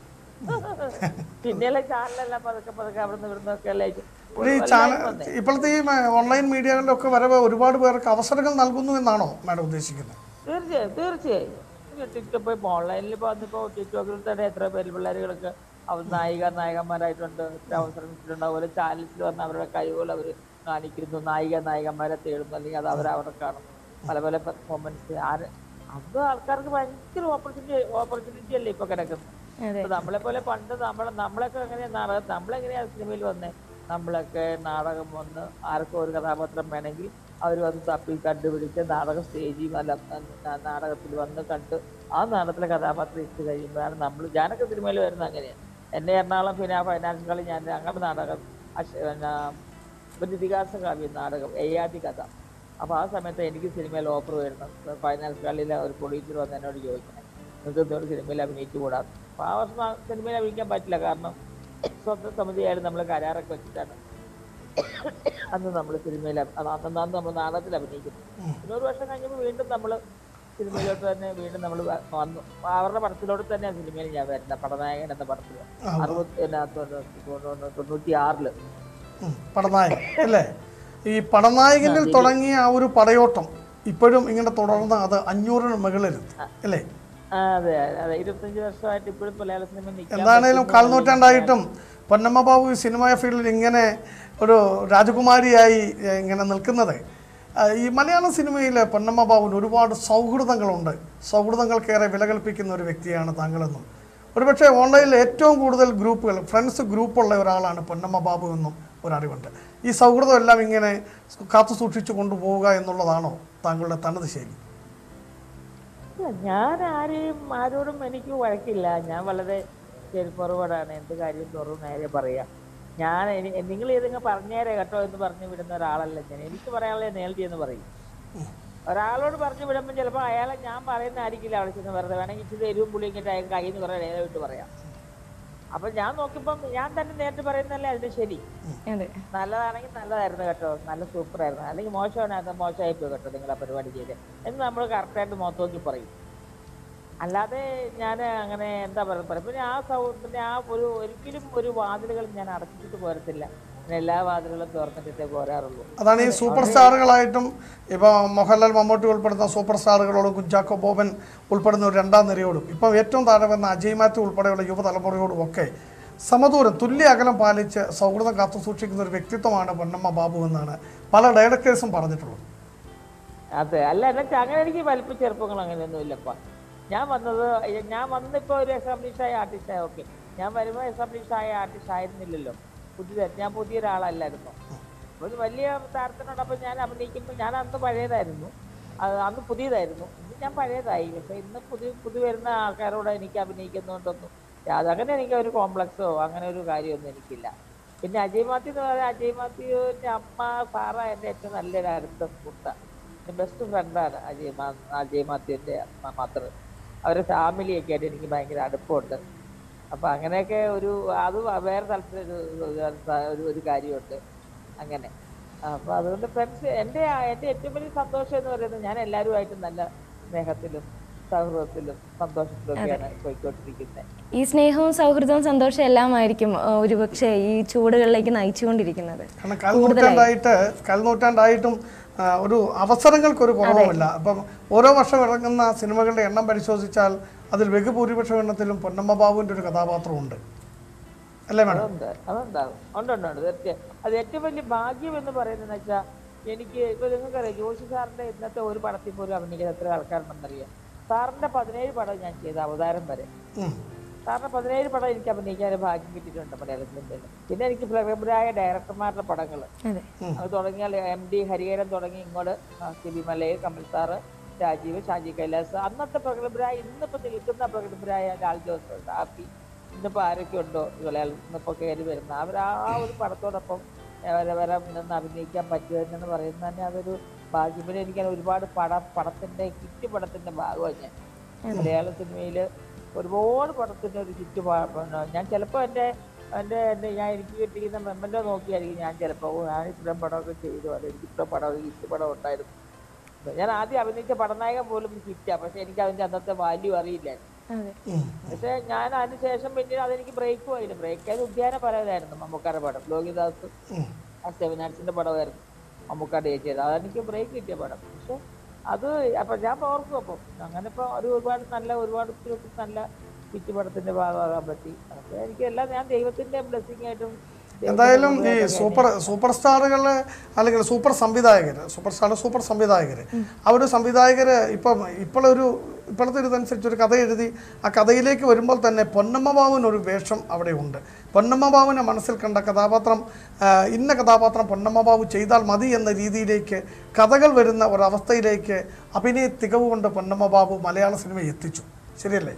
[SPEAKER 3] പിന്നെയുള്ള ചാനലെല്ലാം പതുക്കെ പതുക്കെ അവിടെ നിന്ന് ഇവിടുന്നൊക്കെ അല്ലേ
[SPEAKER 1] ഈ ചാനൽ ഇപ്പോഴത്തെ ഈ ഓൺലൈൻ മീഡിയകളിലൊക്കെ വരവ് ഒരുപാട് പേർക്ക് അവസരങ്ങൾ നൽകുന്നു എന്നാണോ മാഡം ഉദ്ദേശിക്കുന്നത്
[SPEAKER 3] തീർച്ചയായും തീർച്ചയായും ടിക്ടോക്ക് ഇപ്പോൾ ഓൺലൈനിൽ ഇപ്പോൾ വന്നിപ്പോൾ ടിക്ടോക്കിൽ തന്നെ എത്ര പേര് പിള്ളേരുകളൊക്കെ അവർ നായിക നായകന്മാരായിട്ടുണ്ട് എത്ര അവസരം കിട്ടിയിട്ടുണ്ട് അതുപോലെ ചാനൽസിൽ വന്ന് അവരുടെ കഴിവുകൾ അവർ കാണിക്കുന്നു നായിക നായകന്മാരെ തേടുന്നു അല്ലെങ്കിൽ അത് അവർ അവിടെ കാണുന്നു പല പല പെർഫോമൻസ് ആര് അത് ആൾക്കാർക്ക് ഭയങ്കര ഓപ്പർച്യൂണിറ്റി ഓപ്പർച്യൂണിറ്റി അല്ലേ ഇപ്പൊ കിടക്കുന്നത്
[SPEAKER 2] അതെ
[SPEAKER 3] ഇപ്പൊ നമ്മളെ പോലെ പണ്ട് നമ്മളെ നമ്മളൊക്കെ എങ്ങനെയാ നാടകം നമ്മളെങ്ങനെയാ സിനിമയിൽ വന്നേ നമ്മളൊക്കെ നാടകം വന്ന് ആർക്കും ഒരു കഥാപാത്രം വേണമെങ്കിൽ അവർ വന്ന് തപ്പി കണ്ടുപിടിച്ച് നാടകം സ്റ്റേജിൽ അല്ല ന- നാടകത്തിൽ വന്ന് കണ്ട് ആ നാടകത്തിലെ കഥാപാത്രം ഇട്ട് കഴിയുമ്പോഴാണ് നമ്മൾ ഞാനൊക്കെ സിനിമയിൽ വരുന്നത് അങ്ങനെയാണ് എന്നെ എറണാകുളം ഫിനാ ഫൈനാൻസ് കളി ഞാൻ ഞങ്ങളുടെ നാടകം അശ് പിന്നെ ഒരു ഇതിഹാസ കാവ്യം നാടകം എയ്യാതി കഥ അപ്പോൾ ആ സമയത്ത് എനിക്ക് സിനിമയിൽ ഓഫർ വരുന്നത് ഫൈനാൻസ് കളിയിലെ ഒരു പ്രൊഡ്യൂസർ വന്ന് എന്നോട് ചോദിക്കണേ നിങ്ങൾക്ക് എന്തുകൊണ്ട് സിനിമയിൽ അഭിനയിച്ചു കൂടാതെ അപ്പോൾ ആ വർഷം ആ സിനിമയിൽ അഭിനയിക്കാൻ പറ്റില്ല കാരണം സ്വന്തം സമിതിയായാലും നമ്മൾ കരാറൊക്കെ വെച്ചിട്ടാണ് അന്ന് നമ്മൾ സിനിമയിൽ അഭി- അന്ന് അന്ന് അന്ന് നമ്മൾ നാടകത്തിൽ അഭിനയിക്കുന്നു പിന്നെ ഒരു വർഷം കഴിഞ്ഞപ്പോൾ വീണ്ടും നമ്മൾ സിനിമയിലോട്ട് തന്നെ വീണ്ടും നമ്മൾ വന്നു അവരുടെ പടത്തിലോട്ട് തന്നെ സിനിമയിൽ ഞാൻ വരുന്നത് പടനായകൻ എന്ന പടത്തിൽ അറുപത്തി തൊണ്ണൂറ്റി ആറില്
[SPEAKER 1] ഉം, പടനായകൻ അല്ലേ ഈ പടനായകനിൽ തുടങ്ങിയ ആ ഒരു പടയോട്ടം ഇപ്പോഴും ഇങ്ങനെ തുടർന്ന് അത് അഞ്ഞൂറിന് മുകളിലെത്തി അല്ലേ
[SPEAKER 3] ആ, അതെ അതെ ഇരുപത്തഞ്ച് വർഷമായിട്ട് ഇപ്പോഴും മലയാള സിനിമ നിൽക്കാൻ
[SPEAKER 1] എന്താണേലും കാൽനൂറ്റാണ്ടായിട്ടും പൊന്നമ്മ ബാബു ഈ സിനിമാ ഫീൽഡിൽ ഇങ്ങനെ ഒരു രാജകുമാരിയായി ഏഹ്, ഇങ്ങനെ നിൽക്കുന്നത് ആ, ഈ മലയാള സിനിമയിൽ പൊന്നമ്മ ബാബുവിന് ഒരുപാട് സൗഹൃദങ്ങളുണ്ട് സൗഹൃദങ്ങൾക്കേറെ വില കൽപ്പിക്കുന്ന ഒരു വ്യക്തിയാണ് താങ്കളെന്നും ഒരുപക്ഷെ ഓൺലൈനിൽ ഏറ്റവും കൂടുതൽ ഗ്രൂപ്പുകൾ ഫ്രണ്ട്സ് ഗ്രൂപ്പുള്ള ഒരാളാണ് പൊന്നമ്മ ബാബു എന്നും ഒരറിവുണ്ട് ഈ സൗഹൃദം എല്ലാം ഇങ്ങനെ കാത്തു സൂക്ഷിച്ചു കൊണ്ടുപോവുക എന്നുള്ളതാണോ താങ്കളുടെ തനത് ശൈലി
[SPEAKER 3] ഇല്ല, ഞാൻ ആരെയും ആരോടും എനിക്ക് വഴക്കില്ല ഞാൻ വളരെ ചെരുപ്പുറവടാണ് എന്ത് കാര്യം തുറന്നു നേരെ പറയാ ഞാൻ എനി- നിങ്ങൾ ഏതെങ്കിലും പറഞ്ഞേരെ കേട്ടോ എന്ന് പറഞ്ഞു വിടുന്ന ഒരാളല്ല ഞാൻ എനിക്ക് പറയാനുള്ളത് നേരത്തെ എന്ന് പറയും ഒരാളോട് പറഞ്ഞു വിടുമ്പോൾ ചിലപ്പോൾ അയാളെ ഞാൻ പറയുന്ന ആയിരിക്കില്ല അവിടെ ചെന്ന് വെറുതെ വേണമെങ്കിൽ ഇച്ചിരി എരിവും പുളിയും കിട്ടി അയാൾ കയ്യിൽ നിന്ന് കുറേ നേരെ വിട്ട് പറയാം അപ്പൊ ഞാൻ നോക്കിയപ്പം ഞാൻ തന്നെ നേരിട്ട് പറയുന്നല്ലേ അതിന്റെ ശരി
[SPEAKER 2] അതെ
[SPEAKER 3] നല്ലതാണെങ്കിൽ നല്ലതായിരുന്നു കേട്ടോ നല്ല സൂപ്പറായിരുന്നു അല്ലെങ്കിൽ മോശമാണ് അത് മോശമായി പോയി കേട്ടോ നിങ്ങളെ പരിപാടി ചെയ്ത് എന്ന് നമ്മൾ കറക്റ്റായിട്ട് മുഖത്ത് നോക്കി പറയും അല്ലാതെ ഞാൻ അങ്ങനെ എന്താ പറയുക പറയും പിന്നെ ആ സൗ പിന്നെ ആ ഒരു ഒരിക്കലും ഒരു വാതിലുകൾ ഞാൻ അടച്ചിട്ട് പോരത്തില്ല ഞാൻ എല്ലാ വാതിലുകളും തുറന്നിട്ടേ പോരാറുള്ളൂ
[SPEAKER 1] അതാണ് ഈ സൂപ്പർ സ്റ്റാറുകളായിട്ടും ഇപ്പോൾ മോഹൻലാൽ മമ്മൂട്ടി ഉൾപ്പെടുന്ന സൂപ്പർ സ്റ്റാറുകളോടും കുഞ്ചാക്കോ ബോബൻ ഉൾപ്പെടുന്ന ഒരു രണ്ടാം നിരയോടും ഇപ്പം ഏറ്റവും താഴെ വന്ന അജയ് മാത്യു ഉൾപ്പെടെയുള്ള യുവതലമുറയോടും ഒക്കെ സമദൂരം തുല്യ അകലം പാലിച്ച് സൗഹൃദം കാത്തു സൂക്ഷിക്കുന്ന ഒരു വ്യക്തിത്വമാണ് പൊന്നമ്മ ബാബു എന്നാണ് പല ഡയറക്ടേഴ്സും പറഞ്ഞിട്ടുള്ളത്
[SPEAKER 3] അതെ അല്ല എന്നുവെച്ചാൽ അങ്ങനെ എനിക്ക് വലിപ്പ ചെറുപ്പങ്ങൾ അങ്ങനെയൊന്നും ഇല്ലപ്പാ ഞാൻ വന്നത് ഏ- ഞാൻ വന്നിപ്പോ ഒരു എസ്റ്റാബ്ലിഷ് ആയ ആർട്ടിസ്റ്റ് ആയ ഓക്കെ ഞാൻ വരുമ്പോൾ എസ്റ്റാബ്ലിഷ് ആയ ആർട്ടിസ്റ്റ് ആയിരുന്നില്ലല്ലോ പുതിയ ഞാൻ പുതിയ ഒരാളല്ലായിരുന്നു ഒരു വലിയ താരത്തിനോടൊപ്പം ഞാൻ അഭിനയിക്കുമ്പോൾ ഞാൻ അന്ന് പഴയതായിരുന്നു അത് അന്ന് പുതിയതായിരുന്നു ഇന്ന് ഞാൻ പഴയതായി പക്ഷെ ഇന്ന് പുതിയ പുതിയ വരുന്ന ആൾക്കാരോട് എനിക്ക് അഭിനയിക്കുന്നതുകൊണ്ടൊന്നും അതങ്ങനെ എനിക്ക് ഒരു കോംപ്ലക്സോ അങ്ങനെ ഒരു കാര്യമൊന്നും എനിക്കില്ല പിന്നെ അജയ് മാത്യു എന്ന് പറഞ്ഞാൽ അജയ് മാത്യുവിന്റെ അമ്മ സാറ എൻ്റെ ഏറ്റവും നല്ലൊരു അടുത്ത സുഹൃത്താണ് എൻ്റെ ബെസ്റ്റ് ഫ്രണ്ടാണ് അജയ് മാ അജയ് മാത്യുവിൻ്റെ മദർ അവരുടെ ഫാമിലിയൊക്കെ ആയിട്ട് എനിക്ക് ഭയങ്കര അടുപ്പമുണ്ട് അപ്പൊ അങ്ങനെയൊക്കെ ഒരു അത് വേറെ തലത്തിലൊരു ഒരു- ഒരു ഒരു കാര്യമുണ്ട് അങ്ങനെ അപ്പൊ അതുകൊണ്ട് ഫ്രണ്ട്സ് എൻ്റെ എൻ്റെ ഏറ്റവും വലിയ സന്തോഷം എന്ന് പറയുന്നത് ഞാൻ എല്ലാവരുമായിട്ട് നല്ല സ്നേഹത്തിലും സൗഹൃദത്തിലും സന്തോഷത്തിലും ഒക്കെയാണ് പോയിക്കൊണ്ടിരിക്കുന്നത്
[SPEAKER 2] ഈ സ്നേഹവും സൗഹൃദവും സന്തോഷവും എല്ലാമായിരിക്കും ആ, ഒരുപക്ഷെ ഈ ചൂടുകളിലേക്ക് നയിച്ചുകൊണ്ടിരിക്കുന്നത്
[SPEAKER 1] കാരണം കാൽനൂറ്റാണ്ടായിട്ട് കാൽനൂറ്റാണ്ടായിട്ടും ആ, ഒരു അവസരങ്ങൾക്കൊരു കുറവുമില്ല അപ്പം ഓരോ വർഷം ഇറങ്ങുന്ന സിനിമകളുടെ എണ്ണം പരിശോധിച്ചാൽ അതിൽ ബഹുഭൂരിപക്ഷം എണ്ണത്തിലും പൊന്നമ്മ ബാബുവിൻ്റെ ഒരു കഥാപാത്രമുണ്ട് അല്ലേ മാഡം
[SPEAKER 3] അതുണ്ട് അതുണ്ടാവും ഉണ്ട് ഉണ്ട് ഉണ്ട് തീർച്ചയായും അത് ഏറ്റവും വലിയ ഭാഗ്യം എന്ന് പറയുന്നത് വെച്ചാൽ എനിക്ക് ഇപ്പൊ നിങ്ങൾക്കറിയാം ജോഷി സാറിന്റെ ഇന്നത്തെ ഒരു പടത്തിൽ പോലും അഭിനയിക്കുന്ന എത്ര ആൾക്കാരുണ്ടെന്നറിയാം സാറിന്റെ പതിനേഴ് പടം ഞാൻ ചെയ്ത അവതാരം വരെ
[SPEAKER 1] ഉം.
[SPEAKER 3] സാറിന്റെ പതിനേഴ് പടം എനിക്ക് അഭിനയിക്കാൻ ഒരു ഭാഗ്യം കിട്ടിയിട്ടുണ്ട് മലയാള സിനിമയിൽ പിന്നെ എനിക്ക് പ്രഗത്ഭരായ ഡയറക്ടർമാരുടെ പടങ്ങൾ
[SPEAKER 2] അതെ
[SPEAKER 3] അത് തുടങ്ങിയാൽ എം ഡി ഹരിഹരൻ തുടങ്ങി ഇങ്ങോട്ട് സിബി മലയിൽ കമൽ സാറ് രാജീവ് ഷാജി കൈലാസ് അന്നത്തെ പ്രഗത്ഭരായ ഇന്നിപ്പോ നിൽക്കുന്ന പ്രഗത്ഭരായ ലാൽ ജോസ് ഷാഫി ഇന്നിപ്പോ ആരൊക്കെ ഉണ്ടോ മലയാളം ഇന്നിപ്പോ കയറി വരുന്ന അവർ ആ ആ ഒരു പടത്തോടൊപ്പം വരെ വരെ നിന്ന് അഭിനയിക്കാൻ പറ്റുമെന്ന് പറയുന്നത് തന്നെ അതൊരു ഭാഗ്യം പിന്നെ എനിക്ക് ഒരുപാട് പട പടത്തിന്റെ ഹിറ്റ് പടത്തിന്റെ ഭാഗമാണ് ഞാൻ മലയാള സിനിമയിൽ ഒരുപാട് പടത്തിന്റെ ഒരു ഹിറ്റ് ഞാൻ ചിലപ്പോൾ എൻ്റെ എൻ്റെ എൻ്റെ ഞാൻ എനിക്ക് കിട്ടിയിരുന്ന മെമ്മൻ്റെ നോക്കിയായിരിക്കും ഞാൻ ചിലപ്പോൾ ഞാൻ ഇത്രയും പടമൊക്കെ ചെയ്തു അല്ലെ എനിക്ക് ഇത്ര പടം ഹിറ്റ് പടം ഉണ്ടായിരുന്നു ഞാൻ ആദ്യം അഭിനയിച്ച പടനായകൻ പോലും ഹിറ്റാ പക്ഷെ എനിക്ക് അതിന്റെ അന്നത്തെ വാല്യൂ അറിയില്ലായിരുന്നു
[SPEAKER 2] അതെ
[SPEAKER 1] ഉം.
[SPEAKER 3] പക്ഷെ ഞാൻ അതിന് ശേഷം പിന്നീട് അതെനിക്ക് ബ്രേക്കും ആയില്ല ബ്രേക്ക് ആയത് ഉദ്യാന പരമായിരുന്നു മമ്മൂക്കാരുടെ പടം ലോകിദാസ്
[SPEAKER 1] ഉം.
[SPEAKER 3] ആ സെവനാർട്സിന്റെ പടമായിരുന്നു മമ്മൂക്കാട് ചെയ്തത് അതെനിക്ക് ബ്രേക്ക് കിട്ടിയ പടം പക്ഷെ അത് അപ്പൊ ഞാൻ ഓർക്കും അപ്പം അങ്ങനെ ഇപ്പൊ ഒരു ഒരുപാട് നല്ല ഒരുപാട് ഒത്തിരി ഒത്തിരി നല്ല ഹിറ്റ് പടത്തിന്റെ ഭാഗമാകാൻ പറ്റി അപ്പൊ എനിക്ക് എല്ലാം ഞാൻ ദൈവത്തിന്റെ ബ്ലെസ്സിങ് ആയിട്ടും ദൈവത്തിന്റെ
[SPEAKER 1] എന്തായാലും ഈ
[SPEAKER 3] അനുഗ്രഹമായിട്ടും
[SPEAKER 1] സൂപ്പർ സൂപ്പർ സ്റ്റാറുകൾ അല്ലെങ്കിൽ സൂപ്പർ സംവിധായകർ സൂപ്പർ സ്റ്റാർ സൂപ്പർ സംവിധായകർ ആ ഒരു സംവിധായകർ ഇപ്പം ഇപ്പോഴൊരു ഇപ്പോഴത്തെ ഒരു ഇതനുസരിച്ച് ഒരു കഥ എഴുതി ആ കഥയിലേക്ക് വരുമ്പോൾ തന്നെ പൊന്നമ്മ ബാബുവിന് ഒരു വേഷം അവിടെ ഉണ്ട് പൊന്നമ്മ ബാബുവിനെ മനസ്സിൽ കണ്ട കഥാപാത്രം ആ, ഇന്ന കഥാപാത്രം പൊന്നമ്മ ബാബു ചെയ്താൽ മതി എന്ന രീതിയിലേക്ക് കഥകൾ വരുന്ന ഒരവസ്ഥയിലേക്ക് അഭിനയ തികവ് കൊണ്ട് പൊന്നമ്മ ബാബു മലയാള സിനിമയെ എത്തിച്ചു ശരിയല്ലേ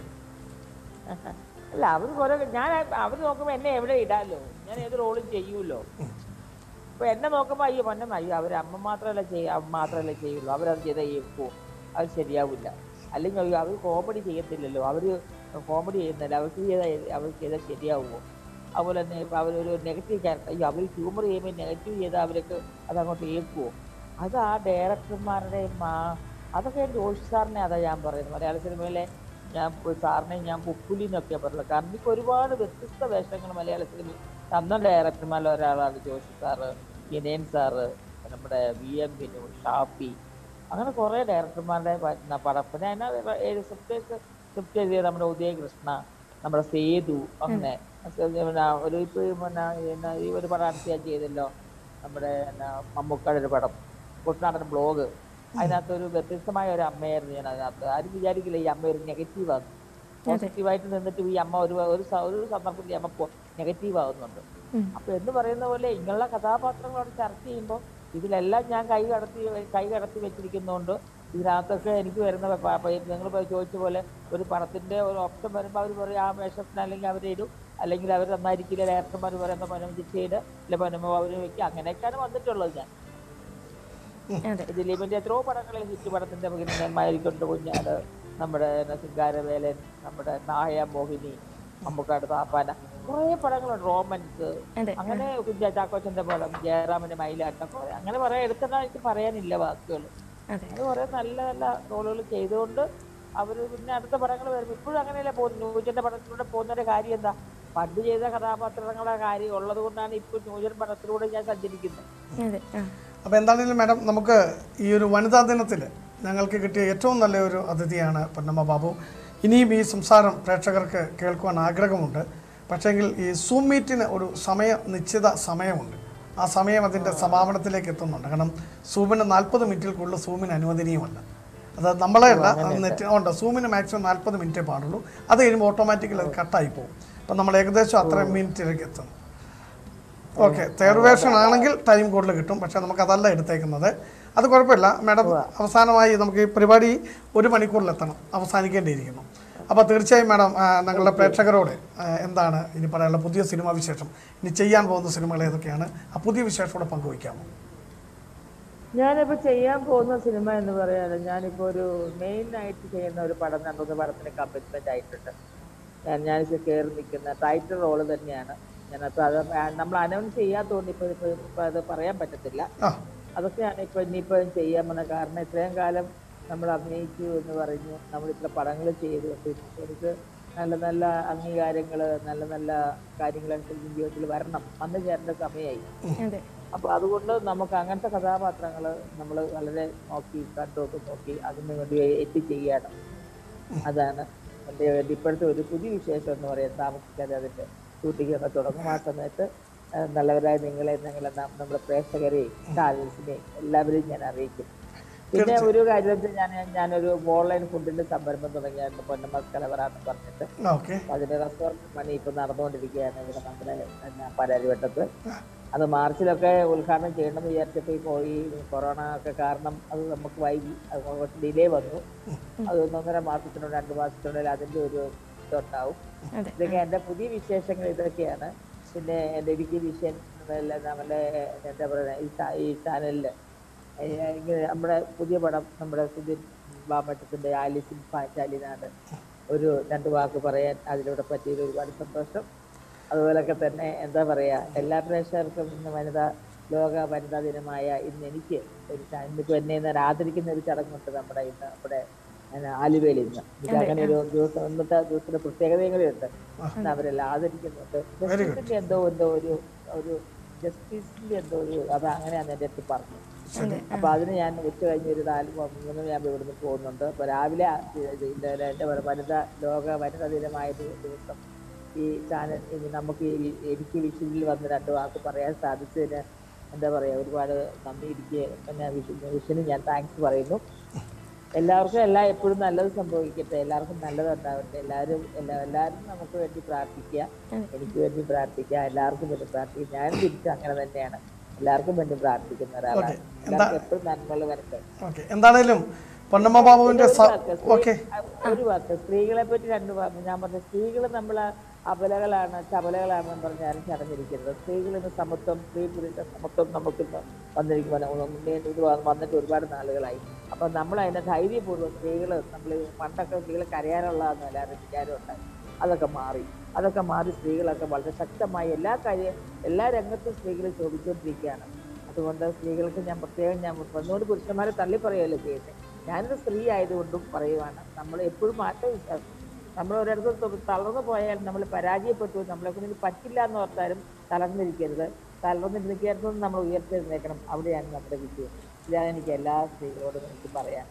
[SPEAKER 3] അല്ല അവർ കുറെ ഞാൻ അവർ നോക്കുമ്പോ എന്നെ എവിടെ ഇടാലോ ഞാൻ ഏത് റോളും ചെയ്യൂലോ ഇപ്പൊ എന്നെ നോക്കുമ്പോ അയ്യോ പൊന്നെ അയ്യോ അവർ അമ്മ മാത്രമല്ല ചെയ്യ അമ്മ മാത്രമല്ല ചെയ്യുള്ളൂ അവരത് ചെയ്താൽ ചെയ്യപ്പോ അത് ശരിയാവില്ല അല്ലെങ്കിൽ അയ്യോ അവർ കോമഡി ചെയ്യത്തില്ലല്ലോ അവര് കോമഡി ചെയ്യുന്നില്ല അവർക്ക് ചെയ്താൽ അവർ ചെയ്താൽ ശരിയാവുമോ അതുപോലെ തന്നെ ഇപ്പൊ അവരൊരു നെഗറ്റീവ് ക്യാരക്ടർ അയ്യോ അവർ ഹ്യൂമർ ചെയ്യുമ്പോൾ നെഗറ്റീവ് ചെയ്താൽ അവർക്ക് അത് അങ്ങോട്ട് ഏൽക്കുമോ അത് ആ ഡയറക്ടർമാരുടെ അതൊക്കെ ജോഷി സാറിനെ അതാ ഞാൻ പറയുന്നത് മലയാള സിനിമയിലെ ഞാൻ പോയി സാറിനെ ഞാൻ പുപ്പുലി എന്നൊക്കെ പറയുന്നത് കാരണം എനിക്ക് ഒരുപാട് വ്യത്യസ്ത വേഷങ്ങൾ മലയാള സിനിമയിൽ തന്ന ഡയറക്ടർമാരിൽ ഒരാളാണ് ജോഷി സാറ് വിനയൻ സാറ് നമ്മുടെ വി എം ബിനു ഷാഫി അങ്ങനെ കുറേ ഡയറക്ടർമാരുടെ പ- പടം പിന്നെ അതിനെ സ്ക്രിപ്റ്റ് സ്ക്രിപ്റ്റ് എഴുതിയ നമ്മുടെ ഉദയകൃഷ്ണ നമ്മുടെ സേതു അങ്ങനെ പിന്നെ ഒരു ഇപ്പൊ ഈ പിന്നെ പിന്നെ ഈ ഒരു പടം അടുത്ത് ഞാൻ ചെയ്തല്ലോ നമ്മുടെ പിന്നെ മമ്മൂക്കാടെ ഒരു പടം കുട്ടനാടൻ ബ്ലോഗ് അതിനകത്ത് ഒരു വ്യത്യസ്തമായ ഒരു അമ്മയായിരുന്നു ഞാൻ അതിനകത്ത് ആരും വിചാരിക്കില്ല ഈ അമ്മ ഒരു നെഗറ്റീവാണ് പോസിറ്റീവായിട്ട് നിന്നിട്ട് ഈ അമ്മ ഒരു ഒരു സ- ഒരു സന്ദർഭത്തിൽ ഈ അമ്മ നെഗറ്റീവ് ആവുന്നുണ്ട്
[SPEAKER 2] ഉം.
[SPEAKER 3] അപ്പൊ എന്ന് പറയുന്ന പോലെ ഇങ്ങനെയുള്ള കഥാപാത്രങ്ങളോട് ചർച്ച ചെയ്യുമ്പോൾ ഇതിലെല്ലാം ഞാൻ കൈ കടത്തി കൈ കടത്തി വെച്ചിരിക്കുന്നതുകൊണ്ട് ഇതിനകത്തൊക്കെ എനിക്ക് വരുന്ന നിങ്ങൾ ചോദിച്ച പോലെ ഒരു പടത്തിന്റെ ഒരു ഓപ്ഷൻ വരുമ്പോൾ അവർ പറയും ആ വേഷത്തിന് അല്ലെങ്കിൽ അവരെ ഇടും അല്ലെങ്കിൽ അവർ നന്നായിരിക്കില്ല ഡയറക്ടർമാർ പറയുന്ന പനം ചെയ്ത് അല്ലെ പനമ അവര് വെക്കുക അങ്ങനെയൊക്കെയാണ് വന്നിട്ടുള്ളത് ഞാൻ
[SPEAKER 2] അതെ
[SPEAKER 3] ദിലീപിന്റെ എത്രയോ പടങ്ങളിൽ ഹിറ്റ് പടത്തിന്റെ പകരന്മാരിക്കൊണ്ട് കുഞ്ഞാട് നമ്മുടെ പിന്നെ സിംഗാരവേലൻ നമ്മുടെ നായ മോഹിനി അമ്പക്കാട് താപ്പാന കുറേ പടങ്ങളുണ്ട് റോമൻസ്
[SPEAKER 2] അതെ
[SPEAKER 3] അങ്ങനെ കുഞ്ഞ ചാക്കോച്ചന്റെ പടം ജയറാമിന്റെ മയിലാട്ടം കുറെ അങ്ങനെ പറയാൻ എടുക്കുന്ന എനിക്ക് പറയാനില്ല വാക്കുകൾ
[SPEAKER 2] അതെ
[SPEAKER 3] അത് കുറെ നല്ല നല്ല റോളുകൾ ചെയ്തുകൊണ്ട് അവര് പിന്നെ അടുത്ത പടങ്ങൾ വരും ഇപ്പോഴും അങ്ങനെയല്ല പോകുന്നത് ന്യൂജന്റെ പടത്തിലൂടെ പോകുന്നതിന്റെ കാര്യം എന്താ പണ്ട് ചെയ്ത കഥാപാത്രങ്ങളുടെ കാര്യം ഉള്ളത് കൊണ്ടാണ് ഇപ്പോൾ ന്യൂജൻ പടത്തിലൂടെ ഞാൻ സഞ്ചരിക്കുന്നത്
[SPEAKER 2] അതെ ആ
[SPEAKER 1] അപ്പോൾ എന്താണെങ്കിലും മാഡം നമുക്ക് ഈ ഒരു വനിതാ ദിനത്തിൽ ഞങ്ങൾക്ക് കിട്ടിയ ഏറ്റവും നല്ല ഒരു അതിഥിയാണ് പൊന്നമ്മ ബാബു ഇനിയും ഈ സംസാരം പ്രേക്ഷകർക്ക് കേൾക്കുവാൻ ആഗ്രഹമുണ്ട് പക്ഷേങ്കിൽ ഈ സൂം മീറ്റിന് ഒരു സമയ നിശ്ചിത സമയമുണ്ട് ആ സമയം അതിൻ്റെ സമാപനത്തിലേക്ക് എത്തുന്നുണ്ട് കാരണം സൂമിന് നാൽപ്പത് മിനിറ്റിൽ കൂടുതൽ സൂമിന് അനുവദനീയമല്ല അത് നമ്മളെ അല്ല നെറ്റ് ഉണ്ട് സൂമിന് മാക്സിമം നാൽപ്പത് മിനിറ്റേ പാടുള്ളൂ അത് കഴിയുമ്പോൾ ഓട്ടോമാറ്റിക്കലി അത് കട്ടായി പോകും അപ്പം നമ്മൾ ഏകദേശം അത്രയും മിനിറ്റിലേക്ക് എത്തുന്നു ഓക്കെ തേർഡ് വേർഷൻ ആണെങ്കിൽ ടൈം കൂടുതൽ കിട്ടും പക്ഷേ നമുക്ക് അതല്ല എടുത്തേക്കുന്നത് അത് കുഴപ്പമില്ല മാഡം അവസാനമായി നമുക്ക് ഈ പരിപാടി ഒരു മണിക്കൂറിലെത്തണം അവസാനിക്കേണ്ടിയിരിക്കുന്നു അപ്പോൾ തീർച്ചയായും മാഡം ആ, ഞങ്ങളുടെ പ്രേക്ഷകരോട് ആ, എന്താണ് ഇനി പറയാനുള്ള പുതിയ സിനിമാ വിശേഷം ഇനി ചെയ്യാൻ പോകുന്ന സിനിമകൾ ഏതൊക്കെയാണ് ആ പുതിയ വിശേഷം കൂടെ പങ്കുവയ്ക്കാമോ
[SPEAKER 3] ഞാനിപ്പോ ചെയ്യാൻ പോകുന്ന സിനിമ എന്ന് പറയാന് ഞാനിപ്പോ ഒരു മെയിൻ ആയിട്ട് ചെയ്യുന്ന ഒരു പടം രണ്ടൊന്ന് പടത്തിന് കമ്മിറ്റ്മെന്റ് ആയിട്ടുണ്ട് ഞാൻ ഞാൻ കയറി നിൽക്കുന്ന ടൈറ്റിൽ റോള് തന്നെയാണ് ഞാനപ്പോൾ അത് നമ്മൾ അനൗൺസ് ചെയ്യാത്തതുകൊണ്ട് ഇപ്പൊ ഇപ്പൊ ഇപ്പൊ അത് പറയാൻ പറ്റത്തില്ല
[SPEAKER 1] ആ
[SPEAKER 3] അതൊക്കെയാണ് ഇപ്പൊ ഇനിയിപ്പോ ചെയ്യാൻ പോകുന്ന കാരണം ഇത്രയും കാലം നമ്മൾ അഭിനയിച്ചു എന്ന് പറഞ്ഞു നമ്മൾ ഇത്ര പടങ്ങൾ ചെയ്തു അപ്പൊ എനിക്ക് നല്ല നല്ല അംഗീകാരങ്ങൾ നല്ല നല്ല കാര്യങ്ങളൊക്കെ ജീവിതത്തിൽ വരണം വന്നു ചേരേണ്ട സമയമായി
[SPEAKER 2] അതെ
[SPEAKER 3] അപ്പൊ അതുകൊണ്ട് നമുക്ക് അങ്ങനത്തെ കഥാപാത്രങ്ങൾ നമ്മൾ വളരെ നോക്കി കണ്ടുമൊക്കെ നോക്കി അതിന് വേണ്ടി എത്തിച്ചെയ്യണം അതാണ് എൻ്റെ വേണ്ടി ഇപ്പോഴത്തെ ഒരു പുതിയ വിശേഷം എന്ന് പറയാൻ താമസിക്കാതെ അതിന്റെ ഷൂട്ടിംഗ് ഒക്കെ തുടങ്ങും ആ സമയത്ത് ആ, നല്ലവരായ നിങ്ങളെ നിങ്ങളെ ന- നമ്മുടെ പ്രേക്ഷകരെയും ചാനൽസിനെയും എല്ലാവരെയും ഞാൻ അറിയിക്കും പിന്നെ ഒരു കാര്യം വെച്ചാൽ ഞാൻ ഞാനൊരു ഓൺലൈൻ ഫുഡിന്റെ സംരംഭം തുടങ്ങിയായിരുന്നു പൊന്നമ്മ കലവറാന്ന് പറഞ്ഞിട്ട്
[SPEAKER 1] ഓക്കെ
[SPEAKER 3] അപ്പൊ അതിന്റെ റെസ്റ്റോറന്റ് പണി ഇപ്പൊ നടന്നുകൊണ്ടിരിക്കുകയാണ് ഇവിടെ നമ്മുടെ പിന്നെ പാലാരിവട്ടത്ത് അത് മാർച്ചിലൊക്കെ ഉദ്ഘാടനം ചെയ്യണമെന്ന് വിചാരിച്ചപ്പോ ഈ പോയി കൊറോണ ഒക്കെ കാരണം അത് നമുക്ക് വൈകി അത് കുറച്ച് ഡിലേ വന്നു അത് ഒന്നൊന്നര മാസത്തിനുള്ളിൽ രണ്ട് മാസത്തിനുള്ളിൽ അതിന്റെ ഒരു ഇതുണ്ടാവും
[SPEAKER 2] അതെ
[SPEAKER 3] ഇതൊക്കെ എന്റെ പുതിയ വിശേഷങ്ങൾ ഇതൊക്കെയാണ് പിന്നെ എന്റെ ഇടുക്കി വിഷൻ എല്ലാം നമ്മുടെ എന്താ പറയുക ഈ ചാ- ഈ ചാനലില് ഇങ്ങനെ നമ്മുടെ പുതിയ പടം നമ്മുടെ സുധീർ ബാമട്ടത്തിന്റെ ആലിസിൻ പാഞ്ചാലിനാണ് ഒരു രണ്ട് വാക്ക് പറയാൻ അതിലൂടെ പറ്റിയത് ഒരുപാട് സന്തോഷം അതുപോലൊക്കെ തന്നെ എന്താ പറയാ എല്ലാ പ്രേക്ഷകർക്കും ഇന്ന് വനിതാ ലോക വനിതാ ദിനമായ ഇന്ന് എനിക്ക് ഒരു ച- ഇന്നിപ്പോ എന്നെ ഇന്ന് ആദരിക്കുന്ന ഒരു ചടങ്ങുണ്ട് നമ്മുടെ ഇന്ന് നമ്മുടെ പിന്നെ ആലുവയിൽ ഇന്ന് എനിക്ക് അങ്ങനെ ഒരു ദിവസം ഇന്നത്തെ ദിവസത്തിന്റെ പ്രത്യേകതയും കൂടി ഉണ്ട് ഇന്ന് അവരെല്ലാം ആദരിക്കുന്നുണ്ട് ജസ്റ്റിസിന്റെ എന്തോ എന്തോ ഒരു ഒരു ജസ്റ്റിസിന്റെ എന്തോ ഒരു അത് അങ്ങനെയാണ് എൻ്റെ അടുത്ത് പറഞ്ഞു അപ്പൊ അതിന് ഞാൻ ഉച്ച കഴിഞ്ഞ് ഒരു നാല് മൂ- മൂന്ന് മണിയാകുമ്പോൾ ഇവിടുന്ന് പോകുന്നുണ്ട് അപ്പൊ രാവിലെ ആ ഇത് ഇത് ഇത് എന്റെ പറ- വനിതാ ലോക വനിതാ ദിനമായ ദി- ദിവസം ഈ ചാനൽ ഇനി നമുക്ക് ഈ ഇടുക്കി വിഷുവിൽ വന്ന് രണ്ട് വാക്ക് പറയാൻ സാധിച്ചതിന് എന്താ പറയാ ഒരുപാട് നന്ദി ഇടുക്കി പിന്നെ വിഷു വിഷുവിന് ഞാൻ താങ്ക്സ് പറയുന്നു എല്ലാവർക്കും എല്ലാം എപ്പോഴും നല്ലത് സംഭവിക്കട്ടെ എല്ലാവർക്കും നല്ലത് ഉണ്ടാവട്ടെ എല്ലാവരും എല്ലാ എല്ലാവരും നമുക്ക് വേണ്ടി പ്രാർത്ഥിക്കുക എനിക്ക് വേണ്ടി പ്രാർത്ഥിക്കുക എല്ലാവർക്കും വേണ്ടി പ്രാർത്ഥിക്കുക ഞാനും തിരിച്ചും അങ്ങനെ തന്നെയാണ് എല്ലാവർക്കും വേണ്ടി പ്രാർത്ഥിക്കുന്ന ഒരാളാണ് എല്ലാവർക്കും എപ്പോഴും നന്മകൾ വരട്ടെ
[SPEAKER 1] ഓക്കെ എന്താണേലും പൊന്നമ്മ ബാബുവിൻ്റെ സ ഓക്കെ
[SPEAKER 3] ഒരു വാക്ക് സ്ത്രീകളെ പറ്റി രണ്ട് വാക്ക് ഞാൻ പറഞ്ഞു സ്ത്രീകൾ നമ്മൾ അബലകളാണ് ചപലകളാണെന്ന് പറഞ്ഞ് ആരും ചടഞ്ഞിരിക്കരുത് സ്ത്രീകൾ ഇന്ന് സമത്വം സ്ത്രീ പുരുഷ സമത്വം നമുക്ക് വന്നിരിക്കുമ്പോൾ ഇത് വ- വന്നിട്ട് ഒരുപാട് നാളുകളായി അപ്പൊ നമ്മൾ അതിനെ ധൈര്യപൂർവ്വം സ്ത്രീകൾ നമ്മൾ പണ്ടൊക്കെ സ്ത്രീകൾ കരയാനുള്ളതെന്ന് എല്ലാവരും വിചാരം ഉണ്ടായി അതൊക്കെ മാറി അതൊക്കെ മാറി സ്ത്രീകളൊക്കെ വളരെ ശക്തമായി എല്ലാ കാര്യ എല്ലാ രംഗത്തും സ്ത്രീകൾ ചോദിച്ചുകൊണ്ടിരിക്കുകയാണ് അതുകൊണ്ട് സ്ത്രീകൾക്ക് ഞാൻ പ്രത്യേകം ഞാൻ ഒന്നുകൊണ്ട് പുരുഷന്മാരെ തള്ളി പറയുകയല്ലോ ചെയ്യുന്നത് ഞാനൊരു സ്ത്രീ ആയതുകൊണ്ടും പറയുവാണ് നമ്മൾ എപ്പോഴും ആത്മവിശ്വാസം നമ്മൾ ഒരിടത്ത് ത- തളർന്നു പോയാൽ നമ്മൾ പരാജയപ്പെട്ടു നമ്മളെ കൊണ്ട് ഇനി പറ്റില്ല എന്ന് ഓർത്താലും തളർന്നിരിക്കരുത് തളർന്നിരിക്കരുതെന്ന് നമ്മൾ ഉയർത്തെഴുന്നേക്കണം അവിടെയാണ് നമ്മുടെ വിജയം ഇതാണ് എനിക്ക് എല്ലാ സ്ത്രീകളോടും എനിക്ക് പറയാൻ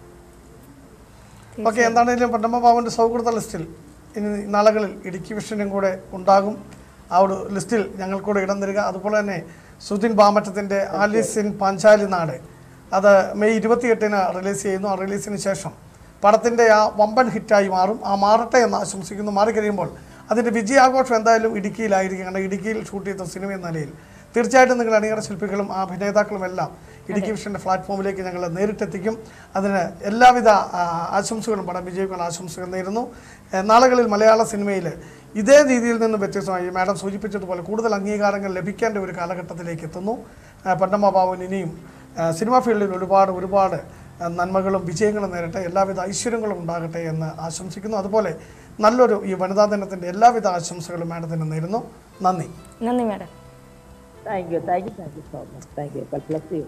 [SPEAKER 1] ഓക്കെ എന്താണെങ്കിലും പൊന്നമ്മ ബാബുവിൻ്റെ സൗഹൃദ ലിസ്റ്റിൽ ഇനി നാളുകളിൽ ഇടുക്കി വിഷനും കൂടെ ഉണ്ടാകും ആ ഒരു ലിസ്റ്റിൽ ഞങ്ങൾക്കൂടെ ഇടം തരിക അതുപോലെ തന്നെ സുധിൻ ബാമറ്റത്തിൻ്റെ ആലിസിൻ പാഞ്ചാലി നാട് അത് മെയ് ഇരുപത്തിയെട്ടിന് റിലീസ് ചെയ്യുന്നു ആ റിലീസിന് ശേഷം പടത്തിൻ്റെ ആ വമ്പൻ ഹിറ്റായി മാറും ആ മാറട്ടെ എന്ന് ആശംസിക്കുന്നു മാറിക്കഴിയുമ്പോൾ അതിൻ്റെ വിജയാഘോഷം എന്തായാലും ഇടുക്കിയിലായിരിക്കും കാരണം ഇടുക്കിയിൽ ഷൂട്ട് ചെയ്ത സിനിമ എന്ന നിലയിൽ തീർച്ചയായിട്ടും നിങ്ങൾ അണിയറ ശില്പികളും ആ അഭിനേതാക്കളും എല്ലാം ഇടുക്കി വിഷൻ്റെ പ്ലാറ്റ്ഫോമിലേക്ക് ഞങ്ങൾ നേരിട്ടെത്തിക്കും അതിന് എല്ലാവിധ ആ, ആശംസകളും പടം വിജയിക്കാൻ ആശംസകൾ നേരുന്നു ഏ, നാളുകളിൽ മലയാള സിനിമയിൽ ഇതേ രീതിയിൽ നിന്ന് വ്യത്യസ്തമായി മാഡം സൂചിപ്പിച്ചതുപോലെ കൂടുതൽ അംഗീകാരങ്ങൾ ലഭിക്കേണ്ട ഒരു കാലഘട്ടത്തിലേക്ക് എത്തുന്നു ആ, പൊന്നമ്മ ബാബുവിന് ഇനിയും ആ, സിനിമാ ഫീൽഡിൽ ഒരുപാട് ഒരുപാട് ആ, നന്മകളും വിജയങ്ങളും നേരട്ടെ എല്ലാവിധ ഐശ്വര്യങ്ങളും ഉണ്ടാകട്ടെ എന്ന് ആശംസിക്കുന്നു അതുപോലെ നല്ലൊരു ഈ വനിതാ ദിനത്തിൻ്റെ എല്ലാവിധ ആശംസകളും മാഡത്തിന് നേരുന്നു നന്ദി
[SPEAKER 2] നന്ദി madam
[SPEAKER 3] thank you thank you thank you so much thank you bless you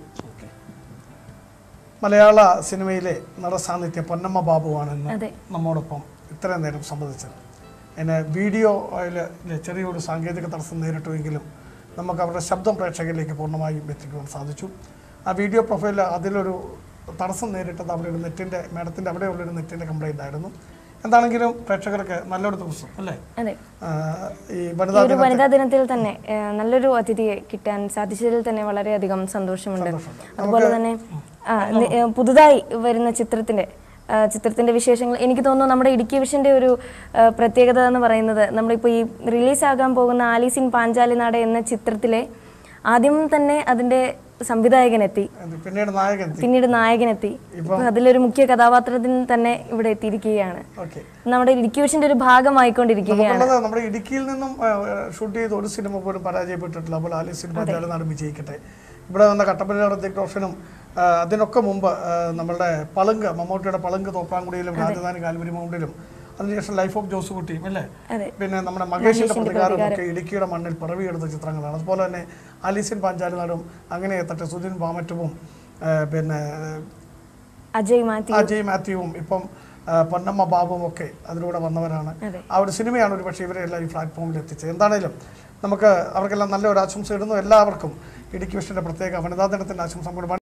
[SPEAKER 1] Malayala സിനിമയിലെ നടസാന്നിധ്യം പൊന്നമ്മ ബാബുവാണ് ഇന്ന്
[SPEAKER 2] അതെ.
[SPEAKER 1] നമ്മോടൊപ്പം ഇത്രയും നേരം സംബന്ധിച്ചത് എന്നെ വീഡിയോയിൽ ചെറിയൊരു സാങ്കേതിക തടസ്സം നേരിട്ടുവെങ്കിലും നമുക്ക് അവരുടെ ശബ്ദം പ്രേക്ഷകരിലേക്ക് പൂർണ്ണമായും എത്തിക്കുവാൻ സാധിച്ചു ആ വീഡിയോ പ്രൊഫൈലിൽ അതിലൊരു തടസ്സം നേരിട്ടത് അവിടെ ഒരു നെറ്റിൻ്റെ മാഡത്തിൻ്റെ അവിടെയുള്ളൊരു നെറ്റിൻ്റെ കംപ്ലൈൻ്റ് ആയിരുന്നു എന്താണെങ്കിലും പ്രേക്ഷകർക്ക് നല്ലൊരു ദിവസം അല്ലേ
[SPEAKER 2] അതെ
[SPEAKER 1] ആ, ഈ
[SPEAKER 2] ഈ
[SPEAKER 1] വനിതാ
[SPEAKER 2] ഒരു വനിതാ ദിനത്തിൽ തന്നെ ഏഹ്, നല്ലൊരു അതിഥിയെ കിട്ടാൻ സാധിച്ചതിൽ തന്നെ വളരെയധികം സന്തോഷമുണ്ട് അതുപോലെ തന്നെ ആ, നി- ഏഹ്, പുതുതായി വരുന്ന ചിത്രത്തിന്റെ ആ, ചിത്രത്തിന്റെ വിശേഷങ്ങൾ എനിക്ക് തോന്നുന്നു നമ്മുടെ ഇടുക്കി വിഷന്റെ ഒരു ആ, പ്രത്യേകത എന്ന് പറയുന്നത് നമ്മളിപ്പോൾ ഈ റിലീസാകാൻ പോകുന്ന ആലീസ് ഇൻ പാഞ്ചാലിനാട് എന്ന ചിത്രത്തിലെ ആദ്യം തന്നെ അതിന്റെ സംവിധായകനെത്തി
[SPEAKER 1] അത് പിന്നീട് നായകൻ
[SPEAKER 2] പിന്നീട് നായകനെത്തി ഇപ്പൊ അതിലൊരു മുഖ്യ കഥാപാത്രത്തിന് തന്നെ ഇവിടെ എത്തിയിരിക്കുകയാണ്
[SPEAKER 1] ഓക്കെ
[SPEAKER 2] നമ്മുടെ ഇടുക്കി വിഷന്റെ ഒരു ഭാഗമായിക്കൊണ്ടിരിക്കുകയാണ്
[SPEAKER 1] നമുക്കുള്ളത് നമ്മുടെ ഇടുക്കിയിൽ നിന്നും ആ, ഷൂട്ട് ചെയ്ത ഒരു സിനിമ പോലും പരാജയപ്പെട്ടിട്ടില്ല അപ്പോൾ ആലി സിനിമ നാട് വിജയിക്കട്ടെ ഇവിടെ വന്ന കട്ടപ്പന ഋതിക് റോഷനും ആ, അതിനൊക്കെ മുമ്പ് ആ, നമ്മളുടെ പളുങ്ക് മമ്മൂട്ടിയുടെ പളുങ്ക് തോപ്രാങ്കുടിയിലും രാജധാനി കാൽവരി മൗണ്ടിലും അതിനുശേഷം ലൈഫ് ഓഫ് ജോസ് കുട്ടിയും അല്ലേ
[SPEAKER 2] അതെ
[SPEAKER 1] പിന്നെ നമ്മുടെ മഹേഷിന്റെ പ്രതികാരം ഒക്കെ ഇടുക്കിയുടെ മണ്ണിൽ പിറവിയെടുത്ത ചിത്രങ്ങളാണ് അതുപോലെ തന്നെ ആലീസിൻ പാഞ്ചാലിനാടും അങ്ങനെ എത്തട്ടെ സുധിൻ പാമറ്റുവും ആ, പിന്നെ
[SPEAKER 2] അജയ് മാത്യു
[SPEAKER 1] അജയ് മാത്യുവും ഇപ്പം ആ, പൊന്നമ്മ ബാബുവും ഒക്കെ അതിലൂടെ വന്നവരാണ്
[SPEAKER 2] അതെ.
[SPEAKER 1] ആ ഒരു സിനിമയാണ് ഒരു പക്ഷേ ഇവരെ എല്ലാം ഈ പ്ലാറ്റ്ഫോമിൽ എത്തിച്ചത് എന്താണേലും നമുക്ക് അവർക്കെല്ലാം നല്ലൊരു ആശംസ ഇടുന്നു എല്ലാവർക്കും ഇടുക്കി വിഷന്റെ പ്രത്യേക വനിതാ ദിനത്തിന്റെ ആശംസ കൂടി